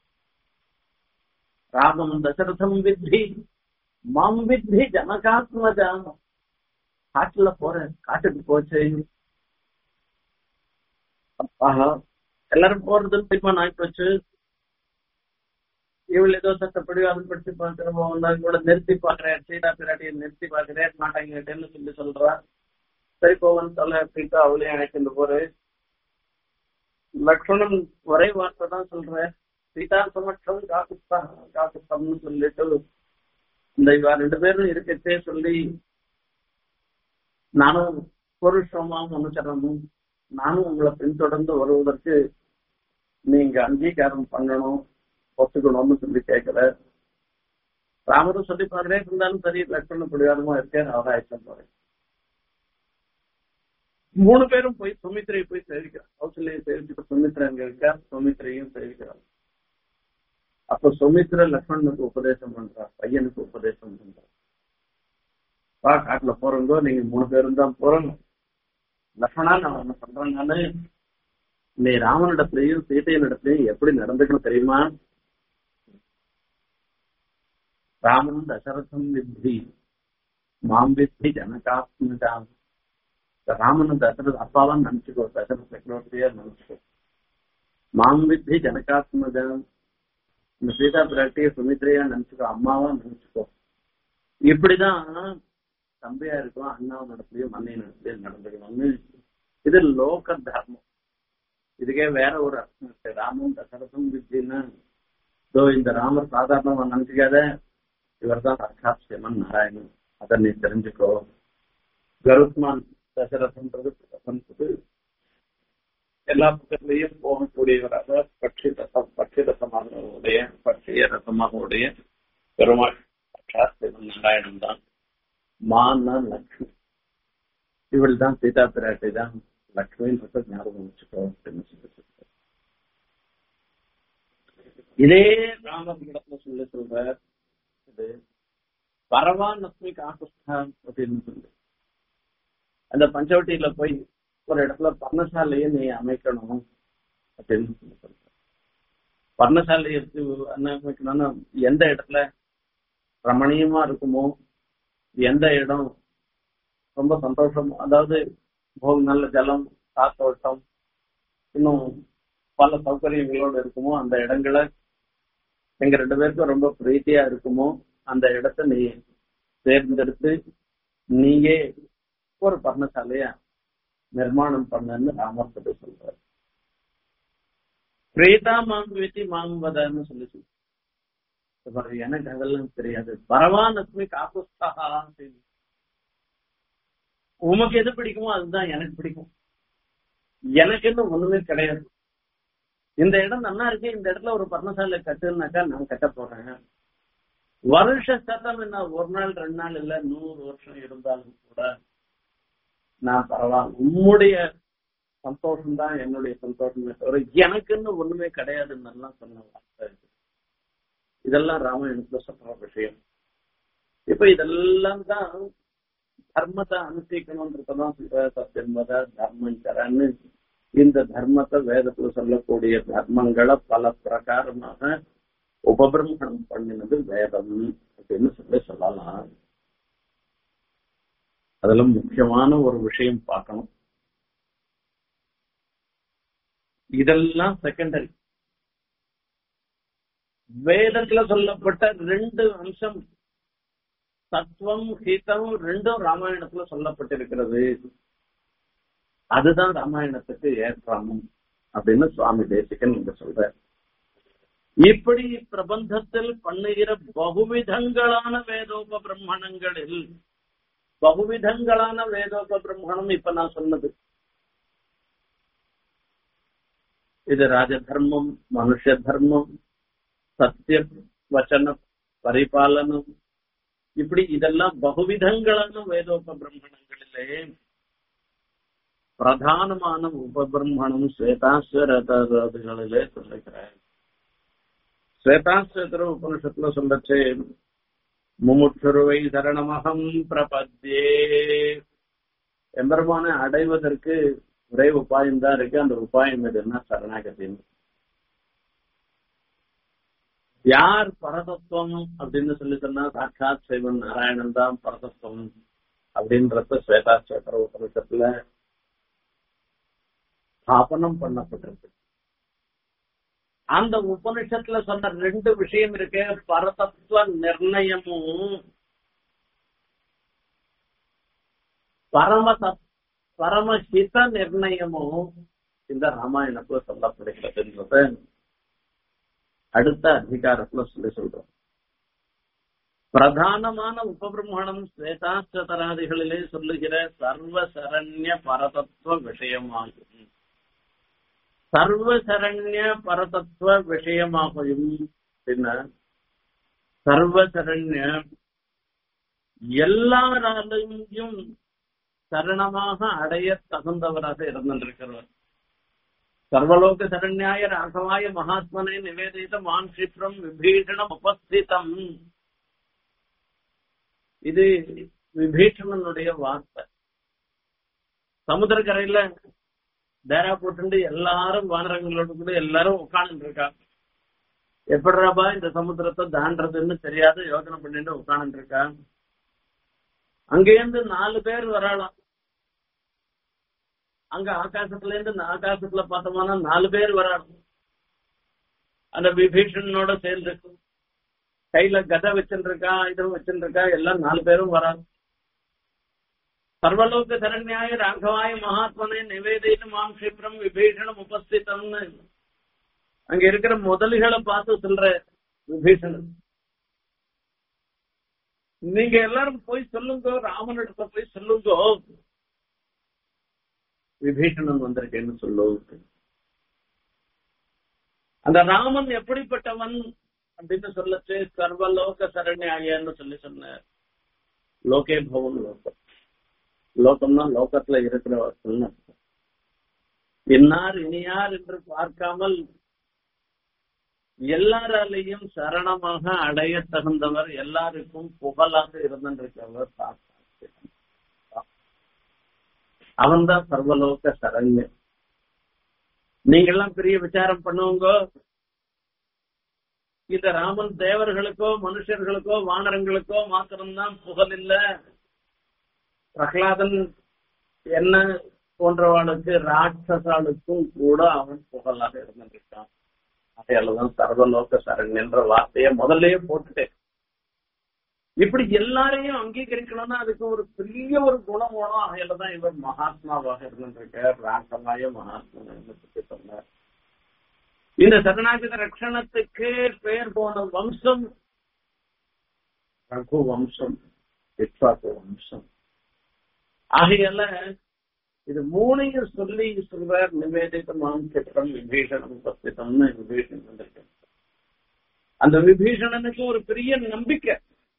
ராமம் தசரதம் வித்தி மாம் வித்தி ஜனகாத்மஜாம் காட்டுல போறேன் காட்டுக்கு போச்சு அப்பா எல்லாரும் போறதுன்னு தீர்மானம் ஆகி போச்சு இவள் ஏதோ சட்டப்படி அது படிச்சு பார்க்கிறோம் கூட நிறுத்தி பாக்குறேன் சீதா பிராட்டியை நிறுத்தி பாக்குறேன் மாட்டாங்கன்னு சொல்லி சொல்றா சரி போவன் சொல்ல சீதா அவளையும் அழைச்சிட்டு போரு லக்ஷ்மணன் ஒரே வார்த்தை தான் சொல்றேன் சீதா சமட்சம் காக்குத்தா காக்குத்தம்னு சொல்லிட்டு இந்த இவா ரெண்டு பேரும் இருக்கச்சே சொல்லி நானும் புருஷமா அனுசரணும் நானும் உங்களை பின்தொடர்ந்து வருவதற்கு நீங்க அங்கீகாரம் பண்ணணும் ஒத்துக்கணும்னு சொல்லி கேட்கல ராமரும் சொல்லி பாக்குறேன் இருந்தாலும் சரி லட்சண பிடிவாதமா இருக்கேன் அவரை ஆயிடுச்சு போறேன் மூணு பேரும் போய் சுமித்ரையை போய் சேவிக்கிறார் கௌசல்யை சேவிச்சுட்டு சுமித்ரா அங்க இருக்கா சுமித்ரையும் சேவிக்கிறார் அப்ப சுமித்ரா லக்ஷ்மணனுக்கு உபதேசம் பண்றா பையனுக்கு உபதேசம் பண்றா வா காட்டுல போறோங்கோ நீங்க மூணு பேரும் தான் போறோம் லக்ஷ்மணா நான் ஒண்ணு சொல்றேன் நானு நீ ராமனிடத்திலையும் சீதையனிடத்திலையும் எப்படி நடந்துக்கணும் தெரியுமா ராமன் தசரதம் வித்தி மாம் வித்தி ஜனகாத்மஜாம் ராமன் தசரத அப்பாவா நினைச்சுக்கோ தசரத சக்கரவர்த்தியா நினைச்சுக்கோ மாம் வித்தி ஜனகாத்மஜாம் இந்த சீதா பிராட்டிய சுமித்ரையா நினைச்சுக்கோ அம்மாவா நினைச்சுக்கோ இப்படிதான் தம்பியா இருக்கும் அண்ணாவிடத்திலயும் அன்னையினிடத்திலயும் நடந்துக்கணும்னு இது லோக தர்மம் இதுக்கே வேற ஒரு அர்த்தம் இருக்கு ராமன் தசரதம் வித்தின்னா இதோ இந்த ராமர் சாதாரணமா நினைச்சுக்காத இவர் தான் சாட்சாத் சிவன் நாராயணன் அதை நீ தெரிஞ்சுக்கோ கருத்மான் தசரதன்றது வந்து எல்லா பக்கத்திலையும் போகக்கூடியவராக பட்சி ரசம் பட்சி ரசமாக உடைய பட்சிய ரசமாக உடைய பெருமாள் சாட்சாத் சிவன் நாராயணன் தான் மான்னா லக்ஷ்மி இவள் தான் சீதா பிராட்டி தான் லக்ஷ்மின்றத ஞாபகம் வச்சுக்கோ அப்படின்னு சொல்லி சொல்றார் இதே ராமபிடத்துல சொல்லி சொல்ற இது பரவான் அஸ்மி காக்குஸ்தான் அப்படின்னு சொல்லி அந்த பஞ்சவட்டியில போய் ஒரு இடத்துல பர்ணசாலையை நீ அமைக்கணும் அப்படின்னு சொல்லி சொல்ற பர்ணசாலை எடுத்து அமைக்கணும்னா எந்த இடத்துல ரமணீயமா இருக்குமோ எந்த இடம் ரொம்ப சந்தோஷம் அதாவது நல்ல ஜலம் காத்தோட்டம் இன்னும் பல சௌகரியங்களோடு இருக்குமோ அந்த இடங்களை எங்க ரெண்டு பேருக்கும் ரொம்ப பிரீத்தியா இருக்குமோ அந்த இடத்த நீ தேர்ந்தெடுத்து நீயே ஒரு பர்ணசாலைய நிர்மாணம் பண்ணன்னு ராமர் சொல்லி சொல்றாரு பிரீதா மாங்குவேத்தி மாங்குவதன்னு சொல்லி சொல்றாரு எனக்கு அதெல்லாம் தெரியாது பரவான் அஸ்மி காப்புஸ்தா உமக்கு எது பிடிக்குமோ அதுதான் எனக்கு பிடிக்கும் எனக்கு இன்னும் ஒண்ணுமே கிடையாது இந்த இடம் நல்லா இருக்கு இந்த இடத்துல ஒரு பர்ணசாலை கட்டுனாக்கா நான் கட்ட போறேன் வருஷ சத்தம் என்ன ஒரு நாள் ரெண்டு நாள் இல்ல நூறு வருஷம் இருந்தாலும் கூட நான் பரவாயில்ல உம்முடைய சந்தோஷம் தான் என்னுடைய சந்தோஷமே தவிர எனக்குன்னு ஒண்ணுமே கிடையாதுன்னு எல்லாம் சொன்ன வார்த்தை இது இதெல்லாம் ராமாயணத்துல சொல்ற விஷயம் இப்ப இதெல்லாம் தான் தர்மத்தை அனுஷ்டிக்கணும்ன்றதான் சத்தியமத தர்மஞ்சரன்னு இந்த தர்மத்தை வேதத்துல சொல்லக்கூடிய தர்மங்களை பல பிரகாரமாக உபபிரமணம் பண்ணினது வேதம் அப்படின்னு சொல்லி சொல்லலாம் அதுல முக்கியமான ஒரு விஷயம் பார்க்கணும் இதெல்லாம் செகண்டரி வேதத்துல சொல்லப்பட்ட ரெண்டு அம்சம் சத்வம் ஹிதம் ரெண்டும் ராமாயணத்துல சொல்லப்பட்டிருக்கிறது அதுதான் ராமாயணத்துக்கு ஏற்றாமும் அப்படின்னு சுவாமி தேசிகன் இங்க சொல்ற இப்படி பிரபந்தத்தில் பண்ணுகிற பகுவிதங்களான வேதோப பிரம்மணங்களில் பகுவிதங்களான வேதோப பிரம்மணம் இப்ப நான் சொன்னது இது ராஜதர்மம் மனுஷ தர்மம் சத்திய வச்சன பரிபாலனம் இப்படி இதெல்லாம் பகுவிதங்களான வேதோப பிரம்மணங்களிலே பிரதானமான உபபிரம்மணம் ஸ்வேதாஸ்வரகளிலே சொல்லுகிறார் ஸ்வேதாஸ்வர உபனிஷத்துல சொல்லச்சு முமுட்சுருவை சரணமகம் பிரபத்யே எம்பெருமான அடைவதற்கு ஒரே உபாயம் தான் இருக்கு அந்த உபாயம் எதுன்னா சரணாகதின்னு யார் பரதத்துவம் அப்படின்னு சொல்லி சொன்னா சாட்சாத் சிவன் நாராயணன் தான் பரதத்துவம் அப்படின்றத ஸ்வேதா சேகர உபனிஷத்துல ஸ்தாபனம் பண்ணப்பட்டிருக்கு அந்த உபனிஷத்துல சொன்ன ரெண்டு விஷயம் இருக்கு பரதத்துவ நிர்ணயமும் பரம பரமஹித நிர்ணயமும் இந்த ராமாயணத்துல சொல்லப்படுகிறதுன்றது அடுத்த அதிகாரத்துல சொல்லி சொல்றோம் பிரதானமான உபபிரமணம் ஸ்வேதாச்சதராதிகளிலே சொல்லுகிற சர்வசரண்ய பரதத்துவ விஷயமாகும் சர்வசரண்ய பரதத்துவ விஷயமாகும் பின்ன சர்வசரண்ய எல்லாராலையும் சரணமாக அடைய தகுந்தவராக இருந்திருக்கிறவர் சர்வலோக சரண்யாய ராகவாய மகாத்மனை நிவேதித மான் கஷிப்ரம் விபீஷணம் உபஸ்திதம் இது விபீஷணனுடைய வார்த்தை சமுத்திரக்கரையில டேரா போட்டு எல்லாரும் வானரங்களோட கூட எல்லாரும் உட்கார்ந்து இருக்காங்க எப்படிராபா இந்த சமுத்திரத்தை தாண்டதுன்னு தெரியாத யோசனை பண்ணிட்டு உட்கார்ந்து இருக்கா அங்கேருந்து நாலு பேர் வரலாம் அங்க ஆகாசத்துல இருந்து ஆகாசத்துல பார்த்தோம்னா நாலு பேர் வராங்க அந்த விபீஷணனோட சேர்ந்து கையில கதை வச்சுருக்கா இதுவும் வச்சுருக்கா எல்லாம் நாலு பேரும் வராங்க சர்வலோக சரண்யாய ராகவாய மகாத்மனை நிவேதின்னு மாம் கஷிப்ரம் விபீஷணம் உபஸ்திதம்னு அங்க இருக்கிற முதலிகளை பார்த்து சொல்ற விபீஷணன் நீங்க எல்லாரும் போய் சொல்லுங்க ராமனிடத்த போய் சொல்லுங்க விபீஷணன் வந்திருக்கேன்னு சொல்லு அந்த ராமன் எப்படிப்பட்டவன் அப்படின்னு சொல்லச்சு சர்வலோக சரண்யாயன்னு சொல்லி சொன்னார் லோகே பவன் லோகம் லோகம்னா லோகத்துல இருக்கிறவர்கள் இன்னார் இனியார் என்று பார்க்காமல் எல்லாராலையும் சரணமாக அடைய தகுந்தவர் எல்லாருக்கும் புகழாக இருந்திருக்கிறவர் அவன் தான் சர்வலோக சரண்யம் நீங்கெல்லாம் பெரிய விசாரம் பண்ணுவங்க இந்த ராமன் தேவர்களுக்கோ மனுஷர்களுக்கோ வானரங்களுக்கோ மாத்திரம்தான் புகழ் இல்ல பிரகலாதன் என்ன போன்றவாளுக்கு ராட்சசாளுக்கும் கூட அவன் புகழாக இருந்திருக்கான் அதையாலதான் சர்வலோக சரண் என்ற வார்த்தையை முதல்லயே போட்டுட்டேன் இப்படி எல்லாரையும் அங்கீகரிக்கணும்னா அதுக்கு ஒரு பெரிய ஒரு குணம் வேணும் அதையில தான் இவர் மகாத்மாவாக இருந்திருக்கார் ராகமாய மகாத்மா பற்றி சொன்னார் இந்த சரணாகத ரட்சணத்துக்கு பெயர் போன வம்சம் ரகு வம்சம் இட்வாக்கு வம்சம் ஆகையால இது மூணையும் சொல்லி சொல்றார் நிவேதிதமாம் சித்திரம் விபீஷணம் உபஸ்திதம்னு விபீஷணன் வந்திருக்கு அந்த விபீஷணனுக்கு ஒரு பெரிய நம்பிக்கை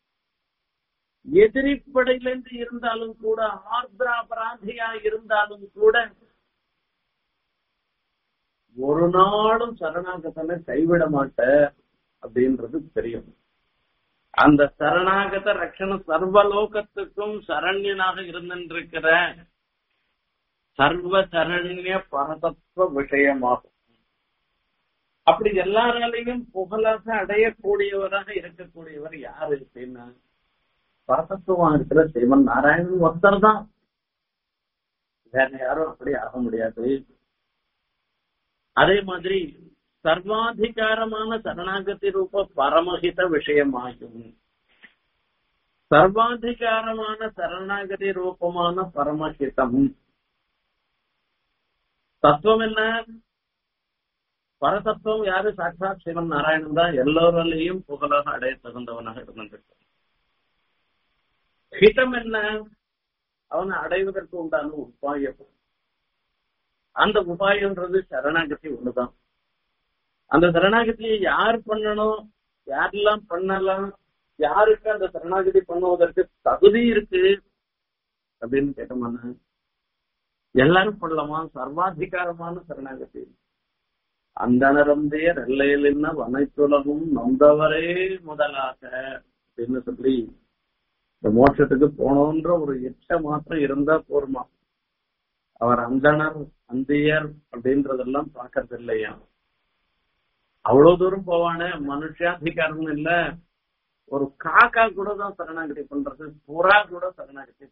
எதிரிப்படையிலிருந்து இருந்தாலும் கூட ஆர்திரா அபராதியா இருந்தாலும் கூட ஒரு நாளும் சரணாகத்தனை கைவிட மாட்ட அப்படின்றது தெரியும் அந்த சரணாகத ரட்சண சர்வலோகத்துக்கும் சரண்யனாக இருந்திருக்கிற சர்வ சரண்ய பரதத்துவ விஷயமாகும் அப்படி எல்லாராலையும் புகழாக அடையக்கூடியவராக இருக்கக்கூடியவர் யாரு அப்படின்னா பரதத்துவம் இருக்கிற சிவன் நாராயணன் ஒருத்தர் தான் வேற யாரும் அப்படி ஆக முடியாது அதே மாதிரி சர்வாதிகாரமான சரணாகதி ரூப பரமஹித விஷயமாகும் சர்வாதிகாரமான சரணாகதி ரூபமான பரமஹிதம் தத்துவம் என்ன பரதத்துவம் யாரு சாட்சாத் சிவன் நாராயணன் தான் எல்லோராலையும் புகழாக அடைய தகுந்தவனாக இருந்திருக்கான் ஹிதம் என்ன அவனை அடைவதற்கு உண்டான உபாயம் அந்த உபாயம்ன்றது சரணாகதி ஒண்ணுதான் அந்த சரணாகதியை யார் பண்ணணும் யாரெல்லாம் பண்ணலாம் யாருக்கு அந்த சரணாகதி பண்ணுவதற்கு தகுதி இருக்கு அப்படின்னு கேட்டோம்னா எல்லாரும் பண்ணலாமா சர்வாதிகாரமான சரணாகதி அந்த நரந்தேர் எல்லையில் வனைத்துலகும் நொந்தவரே முதலாக அப்படின்னு சொல்லி இந்த மோட்சத்துக்கு போனோன்ற ஒரு இச்சை மாத்திரம் இருந்தா போருமா அவர் அந்தனர் அந்தியர் அப்படின்றதெல்லாம் பார்க்கறது இல்லையா அவ்வளவு தூரம் போவானே மனுஷாதிகாரம் இல்ல ஒரு காக்கா கூட தான் சரணாகதி பண்றது புறா கூட சரணாகதி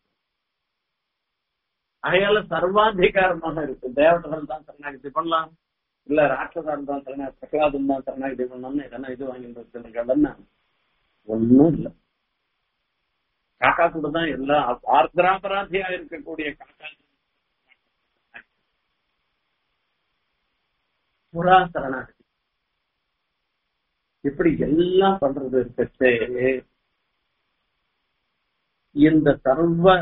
அதையால சர்வாதிகாரமாக இருக்கு தேவதைகள் தான் சரணாகதி பண்ணலாம் இல்ல ராட்சசான் தான் சரணா பிரகலாதம் தான் சரணாகதி பண்ணணும்னு எதனா இது வாங்கிட்டு கேட்டா ஒன்னும் இல்ல காக்கா கூட தான் எல்லா ஆர்திராபராதியா இருக்கக்கூடிய காக்கா புறா சரணாகதி இப்படி எல்லாம் பண்றது இருக்கச்சே இந்த சர்வ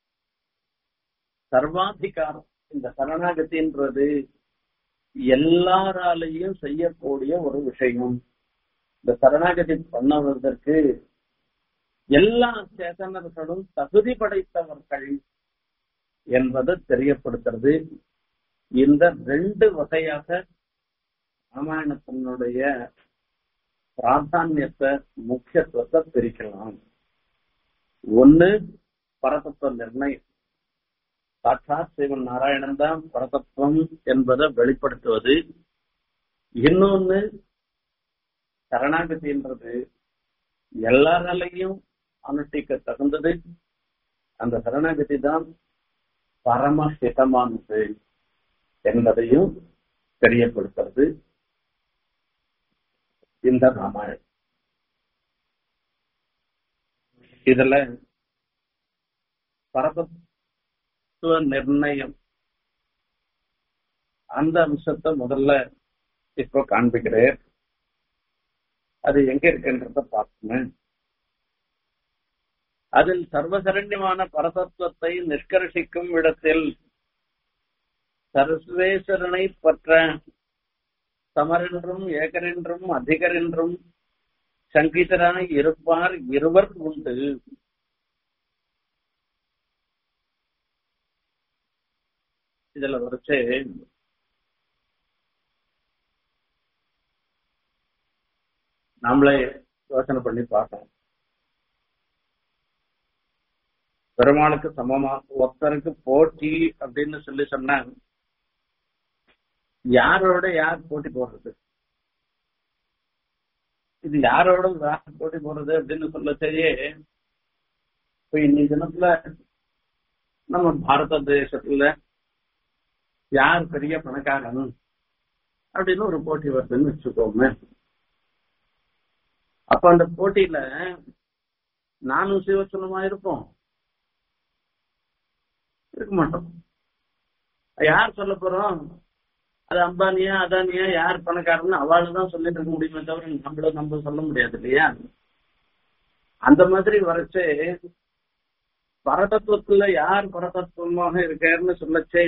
சர்வாதிகாரம் இந்த சரணாகதின்றது எல்லாராலையும் செய்யக்கூடிய ஒரு விஷயம் இந்த சரணாகதி பண்ணுவதற்கு எல்லா சேதனர்களும் தகுதி படைத்தவர்கள் என்பதை தெரியப்படுத்துறது இந்த ரெண்டு வகையாக ராமாயணத்தினுடைய பிராதானியத்தை முக்கியத்துவத்தை பிரிக்கலாம் ஒன்னு பரதத்துவ நிர்ணயம் சாட்சாத் சிவன் நாராயணன் தான் பரதத்துவம் என்பதை வெளிப்படுத்துவது இன்னொன்னு சரணாகதின்றது எல்லாராலையும் அனுஷ்டிக்க தகுந்தது அந்த சரணாகதி தான் பரமஹிதமானது என்பதையும் தெரியப்படுத்துறது இந்த ராமாயணம் இதுல பரதத்துவ நிர்ணயம் அந்த அம்சத்தை முதல்ல இப்போ காண்பிக்கிறேன் அது எங்க இருக்குன்றத பார்க்கணும் அதில் சர்வசரண்யமான பரதத்துவத்தை நிஷ்கர்ஷிக்கும் இடத்தில் சர்வேஸ்வரனை பற்ற சமரென்றும் ஏகரென்றும் அதிகரென்றும் சங்கீதராய் இருப்பார் இருவர் உண்டு இதுல வரைச்சு நம்மளே யோசனை பண்ணி பார்க்கணும் பெருமாளுக்கு சமமா ஒருத்தருக்கு போட்டி அப்படின்னு சொல்லி சொன்னா யாரோட யார் போட்டி போடுறது இது யாரோட யார் போட்டி போடுறது அப்படின்னு சொல்ல சரியே இப்ப இன்னைக்கு தினத்துல நம்ம பாரத தேசத்துல யார் பெரிய பணக்காரன் அப்படின்னு ஒரு போட்டி வருதுன்னு வச்சுக்கோமே அப்ப அந்த போட்டியில நானும் சிவச்சனமா இருப்போம் இருக்க மாட்டோம் யார் சொல்ல போறோம் அது அம்பானியா அதானியா யார் பணக்காரன்னு அவளை தான் சொல்லிட்டு இருக்க முடியுமே தவிர நம்மள நம்ம சொல்ல முடியாது இல்லையா அந்த மாதிரி வரைச்சு பரதத்துவத்துல யார் பரதத்துவமாக இருக்காருன்னு சொல்லச்சே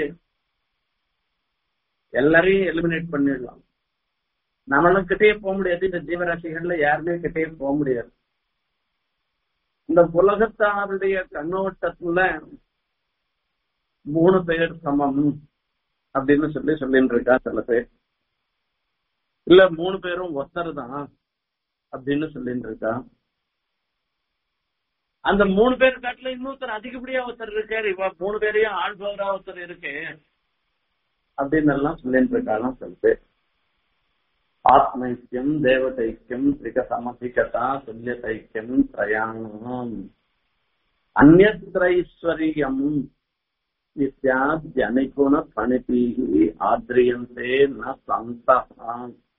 எல்லாரையும் எலிமினேட் பண்ணிடலாம் நம்மளும் கிட்டே போக முடியாது இந்த ஜீவராசிகள்ல யாருமே கிட்டே போக முடியாது இந்த உலகத்தாருடைய கண்ணோட்டத்துல மூணு பேர் சமம் அப்படின்னு சொல்லி சொல்லிட்டு இருக்கா சில பேர் இல்ல மூணு பேரும் ஒத்தர் தான் அப்படின்னு சொல்லிட்டு இருக்கா அந்த மூணு பேர் காட்டுல இன்னொருத்தர் அதிகப்படியா ஒருத்தர் இருக்காரு இவ மூணு பேரையும் ஆள்பவரா ஒருத்தர் இருக்கு அப்படின்னு எல்லாம் சொல்லிட்டு இருக்காங்க சில பேர் ஆத்மைக்கியம் தேவதைக்கியம் திரிக சமதிகதா துல்லியதைக்கியம் பிரயாணம் அந்நத்ரைஸ்வரியம் இத்தியாத்யனிகுண பணிபீகி ஆத்ரியந்தே ந சந்தா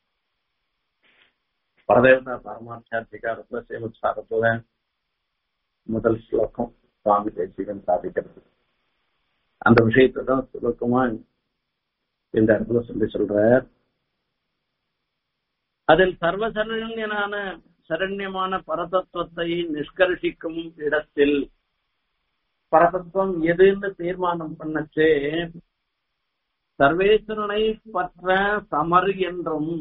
பரதேவதா பரமாத்தியாதிகாரத்துல சேவச்சாரத்துல முதல் ஸ்லோகம் சுவாமி தேசிகன் சாதிக்கிறது அந்த விஷயத்தை தான் சுலக்கமா இந்த இடத்துல சொல்லி சொல்ற அதில் சர்வசரண்யனான சரண்யமான பரதத்துவத்தை நிஷ்கர்ஷிக்கும் இடத்தில் பரதத்துவம் எதுன்னு தீர்மானம் பண்ணச்சே சர்வேஸ்வரனை பற்ற சமர் என்றும்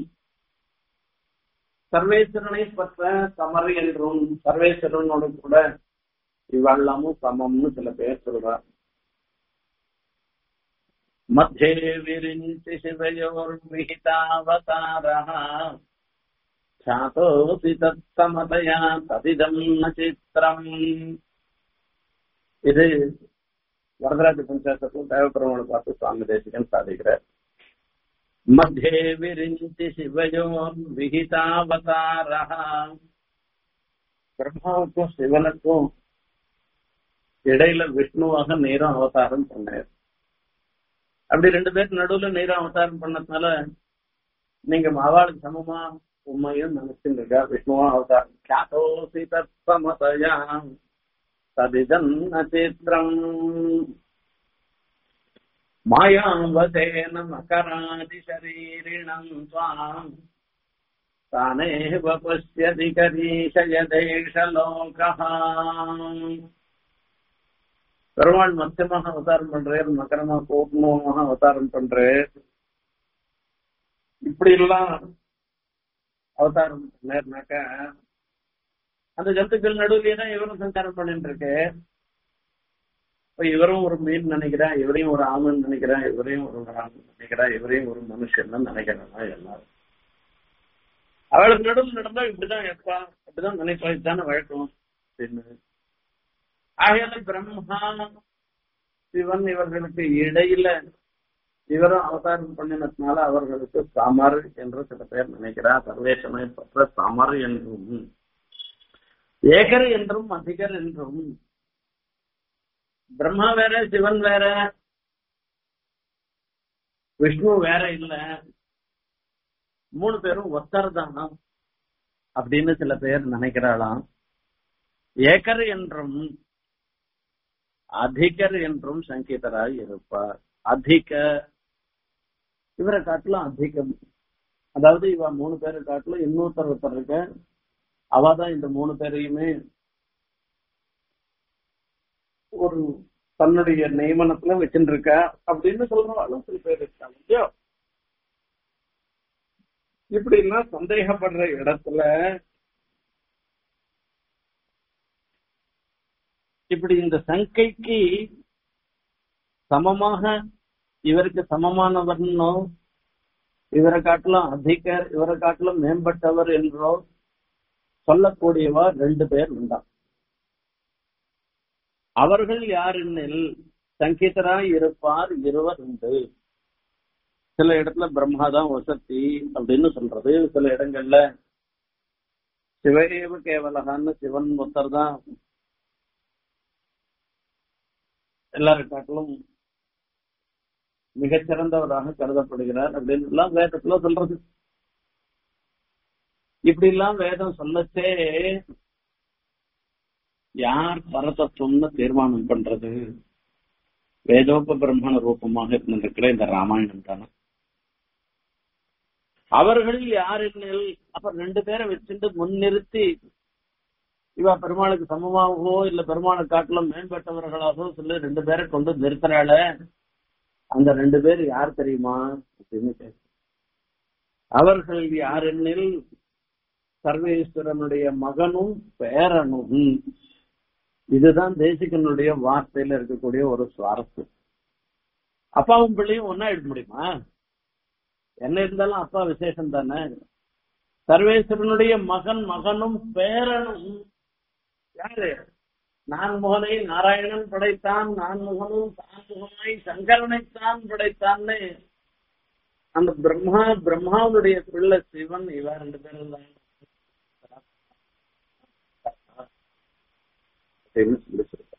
சர்வேஸ்வரனை பற்ற சமர் என்றும் சர்வேஸ்வரனோடு கூட இவ்வளமும் சமம்னு சில பேர் சொல்றார் मध्ये विरिञ्चि शिवयोर्विहितावतारः ख्यातोऽपि तत्समतया तदिदम् न चित्रम् இது வரதராஜ பஞ்சாயத்துக்கும் தேவபெருமானை பார்த்து சுவாமி தேசிகன் சாதிக்கிறார் மத்தியே விரிஞ்சி சிவயோர் விகிதாவதாரா பிரம்மாவுக்கும் சிவனுக்கும் இடையில விஷ்ணுவாக நேரம் அவதாரம் பண்ணார் அப்படி ரெண்டு பேருக்கு நடுவுல நேரம் அவதாரம் பண்ணதுனால நீங்க அவளுக்கு சமமா உண்மையும் நினைச்சுருக்கா விஷ்ணுவா அவதாரம் கியாதோசி தத்சமதயா ததிதன்ன சித்திரம் மாயாவதேன மகராதி சரீரிணம் துவாம் தானேவ பசியதி கரீஷயதேஷ லோகா பெருமாள் மத்தியமாக அவதாரம் பண்றார் மகரமா பூர்ணமாக அவதாரம் பண்றார் இப்படி எல்லாம் அவதாரம் பண்ணாருனாக்க அந்த ஜந்துக்கள் நடுவுலயே தான் இவரும் சஞ்சாரம் பண்ணிட்டு இருக்கு இப்ப இவரும் ஒரு மீன் நினைக்கிறேன் இவரையும் ஒரு ஆமன் நினைக்கிறேன் இவரையும் ஒரு ஆமன் நினைக்கிறேன் இவரையும் ஒரு மனுஷன் நினைக்கிறாங்க எல்லாரும் அவளுக்கு நடுவில் நடந்தா இப்படிதான் எப்பா அப்படிதான் நினைப்பா இதுதானே வழக்கம் அப்படின்னு ஆகையால பிரம்மா சிவன் இவர்களுக்கு இடையில இவரும் அவதாரம் பண்ணினதுனால அவர்களுக்கு சாமர் என்று சில பேர் நினைக்கிறார் சர்வேசமை பற்ற சாமர் என்றும் ஏகர் என்றும் அதிகர் என்றும் பிரம்மா வேற சிவன் வேற விஷ்ணு வேற இல்ல மூணு பேரும் ஒத்தர் தானா அப்படின்னு சில பேர் நினைக்கிறாளாம் ஏகர் என்றும் அதிகர் என்றும் சங்கீதராய் இருப்பார் அதிக இவரை காட்டிலும் அதிகம் அதாவது இவ மூணு பேரை காட்டிலும் இன்னொருத்தர் ஒருத்தர் இருக்க அவதான் இந்த மூணு பேரையுமே ஒரு தன்னுடைய நியமனத்துல வச்சுட்டு இருக்கா அப்படின்னு சொல்றவாளும் சில பேர் இருக்காங்க இல்லையோ இப்படி எல்லாம் சந்தேகப்படுற இடத்துல இப்படி இந்த சங்கைக்கு சமமாக இவருக்கு சமமானவர்னோ இவரை காட்டிலும் அதிகர் இவரை காட்டிலும் மேம்பட்டவர் என்றோ சொல்லக்கூடியவா ரெண்டு பேர் உண்டா அவர்கள் யாரெனில் சங்கீதராய் இருப்பார் இருவர் உண்டு சில இடத்துல பிரம்மாதான் வசதி அப்படின்னு சொல்றது சில இடங்கள்ல சிவஏவ கேவலகான்னு சிவன் ஒருத்தர் தான் எல்லாரும் காட்டிலும் மிகச்சிறந்தவராக கருதப்படுகிறார் அப்படின்னு எல்லாம் வேதத்துல சொல்றது இப்படி எல்லாம் வேதம் சொல்லச்சே யார் பரதத்துவம்னு தீர்மானம் பண்றது வேதோப பிரம்மண ரூபமாக இருந்திருக்கிற இந்த ராமாயணம் தானே அவர்கள் யார் என்னில் அப்ப ரெண்டு பேரை வச்சுட்டு முன்னிறுத்தி இவ பெருமாளுக்கு சமமாகவோ இல்ல பெருமாளை காட்டிலும் மேம்பட்டவர்களாகவோ சொல்லி ரெண்டு பேரை கொண்டு நிறுத்துறாள அந்த ரெண்டு பேர் யார் தெரியுமா அப்படின்னு கேட்க அவர்கள் யார் என்னில் சர்வேஸ்வரனுடைய மகனும் பேரனும் இதுதான் தேசிகனுடைய வார்த்தையில இருக்கக்கூடிய ஒரு சுவாரஸ்யம் அப்பாவும் பிள்ளையும் ஒன்னா எடுக்க முடியுமா என்ன இருந்தாலும் அப்பா விசேஷம் தானே சர்வேஸ்வரனுடைய மகன் மகனும் பேரனும் யாரு நான் முகனை நாராயணன் படைத்தான் நான் முகனும் தான் முகனாய் சங்கரனைத்தான் படைத்தான்னு அந்த பிரம்மா பிரம்மாவுடைய பிள்ளை சிவன் இவ ரெண்டு பேரும் தான் அப்படின்னு சொல்லி சொல்றார்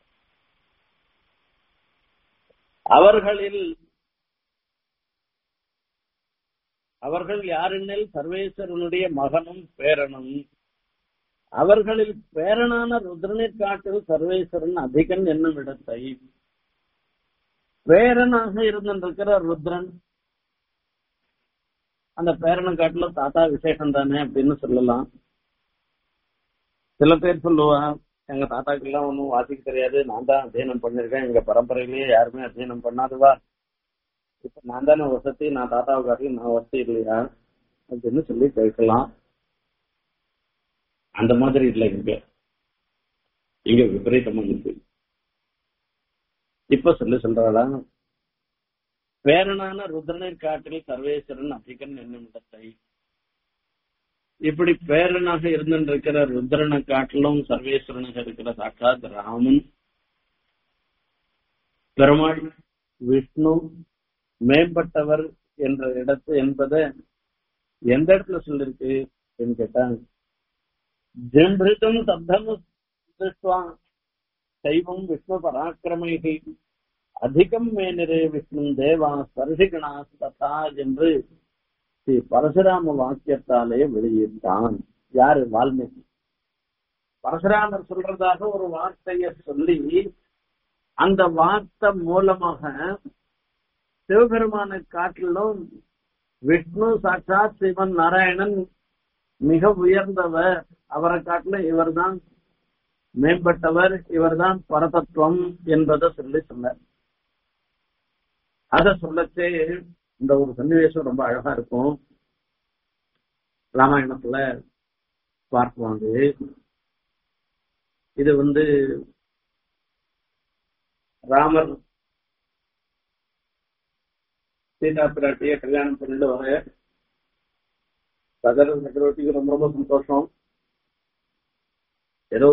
அவர்களில் அவர்கள் யாரெனில் சர்வேஸ்வரனுடைய மகனும் பேரனும் அவர்களில் பேரனான ருத்ரனிற் காட்டில் சர்வேஸ்வரன் அதிகன் என்னும் இடத்தை பேரனாக இருந்திருக்கிற ருத்ரன் அந்த பேரனை காட்டுல தாத்தா விசேஷம் தானே அப்படின்னு சொல்லலாம் சில பேர் சொல்லுவா எங்க தாத்தாக்கு எல்லாம் ஒன்னும் வாசிக்க தெரியாது நான் தான் அத்தியனம் பண்ணிருக்கேன் எங்க பரம்பரையிலேயே யாருமே அத்தியனம் பண்ணாதுவா இப்ப நான் தானே வசதி நான் தாத்தாவை காட்டிலும் நான் வசதி இல்லையா அப்படின்னு சொல்லி கேட்கலாம் அந்த மாதிரி இல்லை இங்க இங்க விபரீதமா இருக்கு இப்ப சொல்லி சொல்றாளா பேரனான ருத்ரனின் காட்டில் சர்வேஸ்வரன் அதிகன் என்னும் இடத்தை இப்படி பேரனாக இருந்திருக்கிற ருத்ரனை காட்டிலும் சர்வேஸ்வரனாக இருக்கிற சாட்சாத் ராமன் பெருமாள் விஷ்ணு மேம்பட்டவர் என்ற இடத்து என்பதை எந்த இடத்துல சொல்லிருக்கு அப்படின்னு கேட்டாங்க ஜெம்பிரிதம் தத்தமு திருஷ்டுவா சைவம் விஷ்ணு பராக்கிரமைகி அதிகம் மேனிரே விஷ்ணு தேவா ஸ்பர்ஷிகணா ததா என்று ஸ்ரீ பரசுராம வாக்கியத்தாலே வெளியிட்டான் யாரு வால்மீகி பரசுராமர் சொல்றதாக ஒரு வார்த்தையை சொல்லி அந்த வார்த்தை மூலமாக சிவபெருமான காட்டிலும் விஷ்ணு சாட்சாத் சிவன் நாராயணன் மிக உயர்ந்தவர் அவரை காட்டிலும் இவர்தான் மேம்பட்டவர் இவர்தான் பரதத்துவம் என்பதை சொல்லி சொன்னார் அத சொல்லச்சே இந்த ஒரு சன்னிவேசம் ரொம்ப அழகா இருக்கும் ராமாயணத்துல பார்க்குவாங்க இது வந்து ராமர் சீதா பிராட்டிய கல்யாணம் பண்ணிட்டு வர சகர சக்கரவர்த்திக்கு ரொம்ப ரொம்ப சந்தோஷம் ஏதோ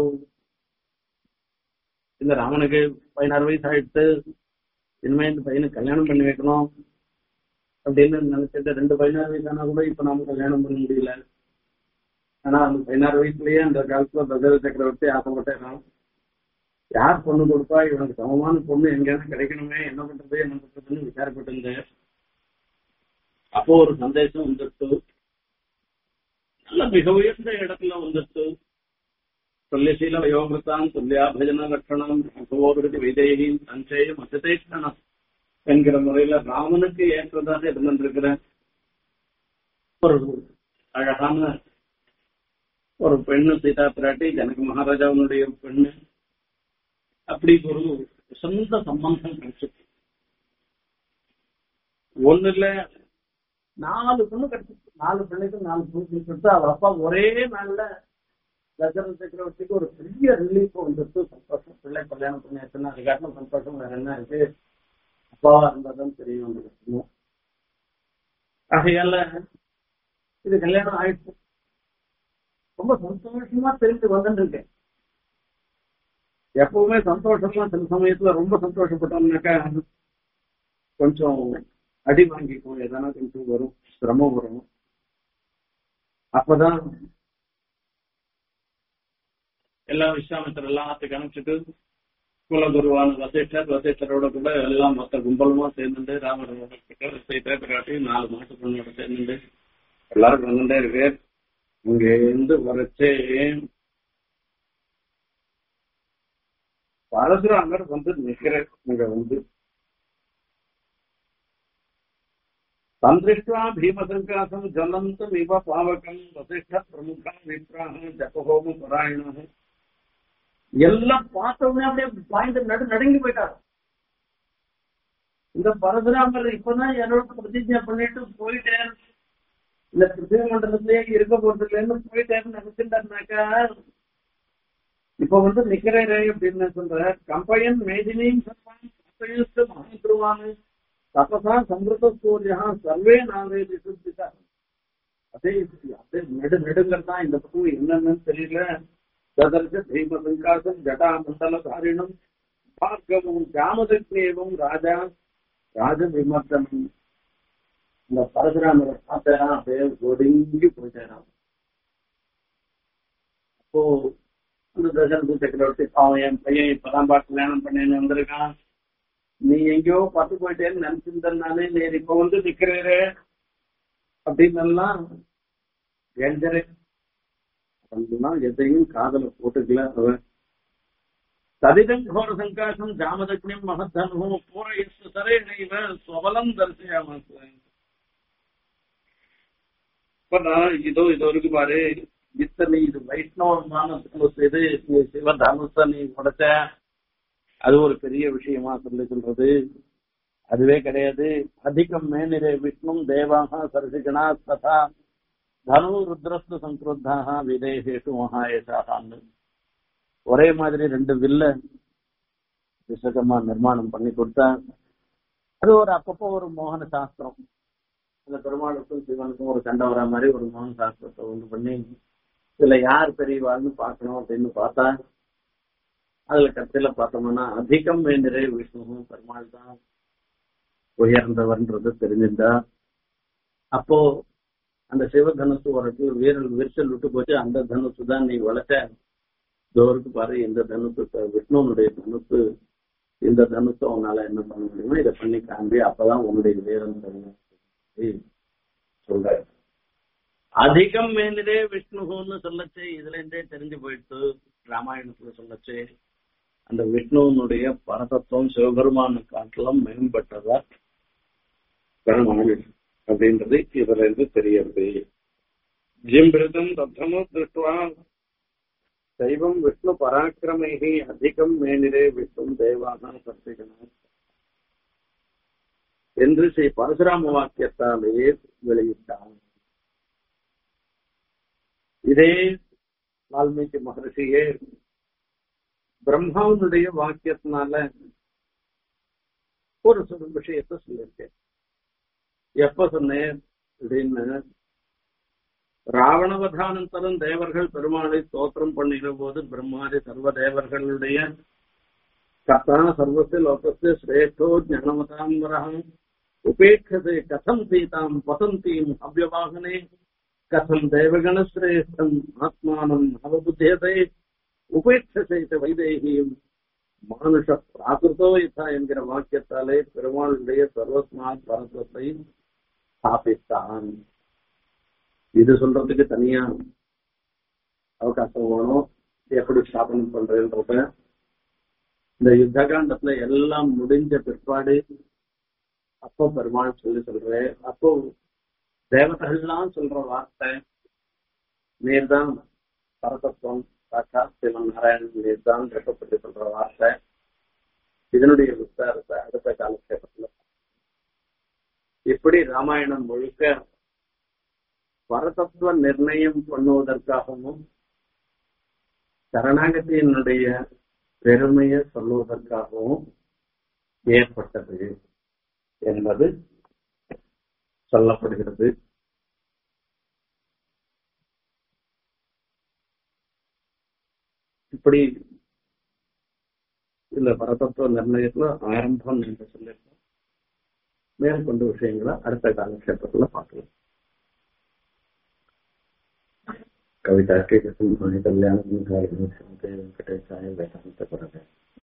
இந்த ராமனுக்கு பதினாறு வயசு ஆயிடுத்து இனிமே இந்த பையனுக்கு கல்யாணம் பண்ணி வைக்கணும் அப்படின்னு நினைச்சிட்டு ரெண்டு பதினாறு வயசானா கூட இப்ப நாம கல்யாணம் பண்ண முடியல ஆனா அந்த பதினாறு வயசுலயே அந்த காலத்துல பகவத சக்கரவர்த்தி ஆசைப்பட்டேன் யார் பொண்ணு கொடுப்பா இவனுக்கு சமமான பொண்ணு எங்கேயாவது கிடைக்கணுமே என்ன பண்றது என்ன பண்றதுன்னு விசாரப்பட்டு இருந்தேன் அப்போ ஒரு சந்தேசம் வந்துட்டு நல்ல மிக உயர்ந்த இடத்துல வந்துட்டு துல்லியசீல வயோகிருத்தான் துல்லியா பஜன லட்சணம் அகோபிருதி வைதேகி சஞ்சயம் அசதேஷனம் என்கிற முறையில ராமனுக்கு ஏற்றதாக இருந்திருக்கிற ஒரு அழகான ஒரு பெண்ணு சீதா பிராட்டி ஜனக மகாராஜாவினுடைய பெண்ணு அப்படி ஒரு சொந்த சம்பந்தம் கிடைச்சிருக்கு ஒண்ணு இல்ல நாலு பொண்ணு கிடைச்சிருக்கு நாலு பிள்ளைக்கு நாலு பொண்ணு கிடைச்சிருக்கு அவர் அப்பா ஒரே நாள்ல தசரத சக்கரவர்த்திக்கு ஒரு பெரிய ரிலீஃப் வந்துட்டு சந்தோஷம் பிள்ளை கல்யாணம் பண்ணி வச்சுன்னா அது காட்டின சந்தோஷம் வேற என்ன இருக்கு அப்பாவா இருந்தாதான் தெரியும் உங்களுக்கு ஆகையால இது கல்யாணம் ஆயிடுச்சு ரொம்ப சந்தோஷமா தெரிஞ்சு வந்துட்டு இருக்கேன் எப்பவுமே சந்தோஷமா சில சமயத்துல ரொம்ப சந்தோஷப்பட்டோம்னாக்கா கொஞ்சம் அடி வாங்கிக்கும் எதனா கொஞ்சம் வரும் சிரமம் வரும் அப்பதான் எல்லா விஸ்வாமித்தர் எல்லாத்துக்கும் அனுப்பிச்சிட்டு குலகுருவான வசிஷ்டர் வசிஷ்டரோட கூட எல்லாம் மொத்த கும்பலமா சேர்ந்துட்டு ராமர் சீதா பிராட்டி நாலு மாசம் பொண்ணோட சேர்ந்துட்டு எல்லாரும் வந்துட்டே இருக்கு இங்க இருந்து வரச்சே பரசுராமர் வந்து நிக்கிற இங்க வந்து சந்திருஷ்டா பீமசங்காசம் ஜலந்தம் இவ பாவகம் வசிஷ்ட பிரமுகா விப்ராக ஜபஹோம பராயணம் எல்லாம் பார்த்தவொடனே அப்படியே பாய்ந்து நடு நடுங்கி போயிட்டாரு இந்த பரசுராமர் இப்பதான் என்னோட பிரதிஜை பண்ணிட்டு போயிட்டேன் இந்த பிருத்திவி மண்டலத்திலேயே இருக்க போறதுலேருந்து போயிட்டேன்னு நினைச்சுட்டாருனாக்கா இப்ப வந்து நிக்கிறேன் அப்படின்னு சொல்ற கம்பயன் மேதினியும் சர்வான் மகாந்துருவான் தபசா சம்பிருத சூரியா சர்வே நாவே விசுத்திதா அதே அதே நெடு நெடுங்கத்தான் இந்த பக்கம் என்னன்னு தெரியல ததர்ஷ பீம சங்காசம் ஜடா மண்டல தாரிணம் பார்க்கவும் ஜாமதக்னேவும் ராஜா ராஜ விமர்சனம் இந்த பரசுராமரை பார்த்தேன் அப்படியே ஒடுங்கி போயிட்டேன் அப்போ அந்த தசரத சக்கரவர்த்தி அவன் என் பையன் இப்பதான் பார்த்து கல்யாணம் பண்ணேன்னு வந்திருக்கான் நீ எங்கேயோ பத்து போயிட்டேன்னு நினைச்சிருந்தேன் நானே நீ இப்ப வந்து நிக்கிறே அப்படின்னு எல்லாம் எழுதுறேன் அதெல்லாம் எதையும் காதல போட்டுக்கல அவன் ததிதம் கோர சங்காசம் ஜாமதக்னியம் மகத்தனும் பூரையஸ்து சரேணைவ சுவலம் தரிசயாம இப்ப நான் இதோ இதோ இருக்கு பாரு இத்தனை இது வைஷ்ணவமான தனுசு இது நீ சிவ தனுச நீ உடைச்ச அது ஒரு பெரிய விஷயமா சொல்லி சொல்றது அதுவே கிடையாது அதிகம் மேனிரே விஷ்ணு தேவாக சரசிகணா ததா தனு ருத்ரஸ்து சங்கிருத்தாக விதேசேஷு மகாயேஷாகான்னு ஒரே மாதிரி ரெண்டு வில்ல விசகமா நிர்மாணம் பண்ணி கொடுத்தா அது ஒரு அப்பப்போ ஒரு மோகன சாஸ்திரம் அந்த பெருமாளுக்கும் சிவனுக்கும் ஒரு சண்டை வரா மாதிரி ஒரு மோகன சாஸ்திரத்தை ஒன்று பண்ணி இதுல யார் பெரியவாள்னு பார்க்கணும் அப்படின்னு பார்த்தா அதுல கடைசியில பார்த்தோம்னா அதிகம் வேண்டிய விஷ்ணுவும் பெருமாள் தான் உயர்ந்தவர்ன்றது தெரிஞ்சிருந்தா அப்போ அந்த சிவதனுசு ஒரு இடத்துல வீரல் விரிசல் விட்டு போச்சு அந்த தனுசு தான் நீ வளர்த்த தோருக்கு பாரு இந்த தனுசு விஷ்ணுவனுடைய தனுசு இந்த தனுசு உன்னால என்ன பண்ண முடியுமோ இதை பண்ணி காண்பி அப்பதான் உன்னுடைய வீரம் தெரியும் சொல்ற அதிகம் வேண்டியதே விஷ்ணுன்னு சொல்லச்சு இதுல இருந்தே தெரிஞ்சு போயிட்டு ராமாயணத்துல சொல்லச்சு அந்த விஷ்ணுவனுடைய பரதத்துவம் சிவபெருமான காட்டிலும் மேம்பட்டதா பெருமாள் அப்படின்றது இதுல இருந்து தெரியறது ஜிம்பிரதம் தத்தமோ திருஷ்டுவா சைவம் விஷ்ணு பராக்கிரமைகி அதிகம் மேனிரே விஷ்ணு தேவான சர்த்திகணும் என்று ஸ்ரீ பரசுராம வாக்கியத்தாலேயே வெளியிட்டான் இதே வால்மீகி மகர்ஷியே பிரம்மாவனுடைய வாக்கியத்தினால ஒரு சில விஷயத்த சொல்லியிருக்கேன் எப்ப சொன்னேன் அப்படின்னு ராவணவதானந்தரம் தேவர்கள் பெருமாளை ஸ்தோத்திரம் பண்ணுகிற போது பிரம்மாதி சர்வ தேவர்களுடைய கர்த்தா சர்வசிய லோகஸ்ய சிரேஷ்டோ ஞானவதாம்பரம் உபேட்சதே கதம் சீதாம் வசந்தீம் அவ்வவாகனே கதம் தேவகணசிரேஷ்டம் ஆத்மானம் அவபுத்தியதே உபேட்சசை வைதேகியும் மானுஷ பிராகிருதோ யதா என்கிற வாக்கியத்தாலே பெருமாளுடைய சர்வஸ்மாத் பரத்வத்தை ஸ்தாபித்தான் இது சொல்றதுக்கு தனியா அவகாசம் வேணும் எப்படி ஸ்தாபனம் பண்றேன்றத இந்த யுத்த காண்டத்துல எல்லாம் முடிஞ்ச பிற்பாடு அப்போ பெருமாள் சொல்லி சொல்றேன் அப்போ தேவதைகள்லாம் சொல்ற வார்த்தை நீர்தான் பரதத்துவம் சாட்சாத் சிவன் நாராயணன் நீர்தான் வெப்பப்பட்டு சொல்ற வார்த்தை இதனுடைய விஸ்தாரத்தை அடுத்த காலக்ஷேபத்துல இப்படி ராமாயணம் முழுக்க பரதத்துவ நிர்ணயம் பண்ணுவதற்காகவும் சரணாகதியினுடைய பெருமையை சொல்லுவதற்காகவும் ஏற்பட்டது என்பது சொல்லப்படுகிறது இப்படி இந்த பரதத்துவ நிர்ணயத்துல ஆரம்பம் என்று சொல்லியிருக்கோம் மேற்கொண்டு விஷயங்களை அடுத்த காலக்ஷேபத்துல பார்க்கலாம் कविता के कल्याण वेंकटेशाय वेदांत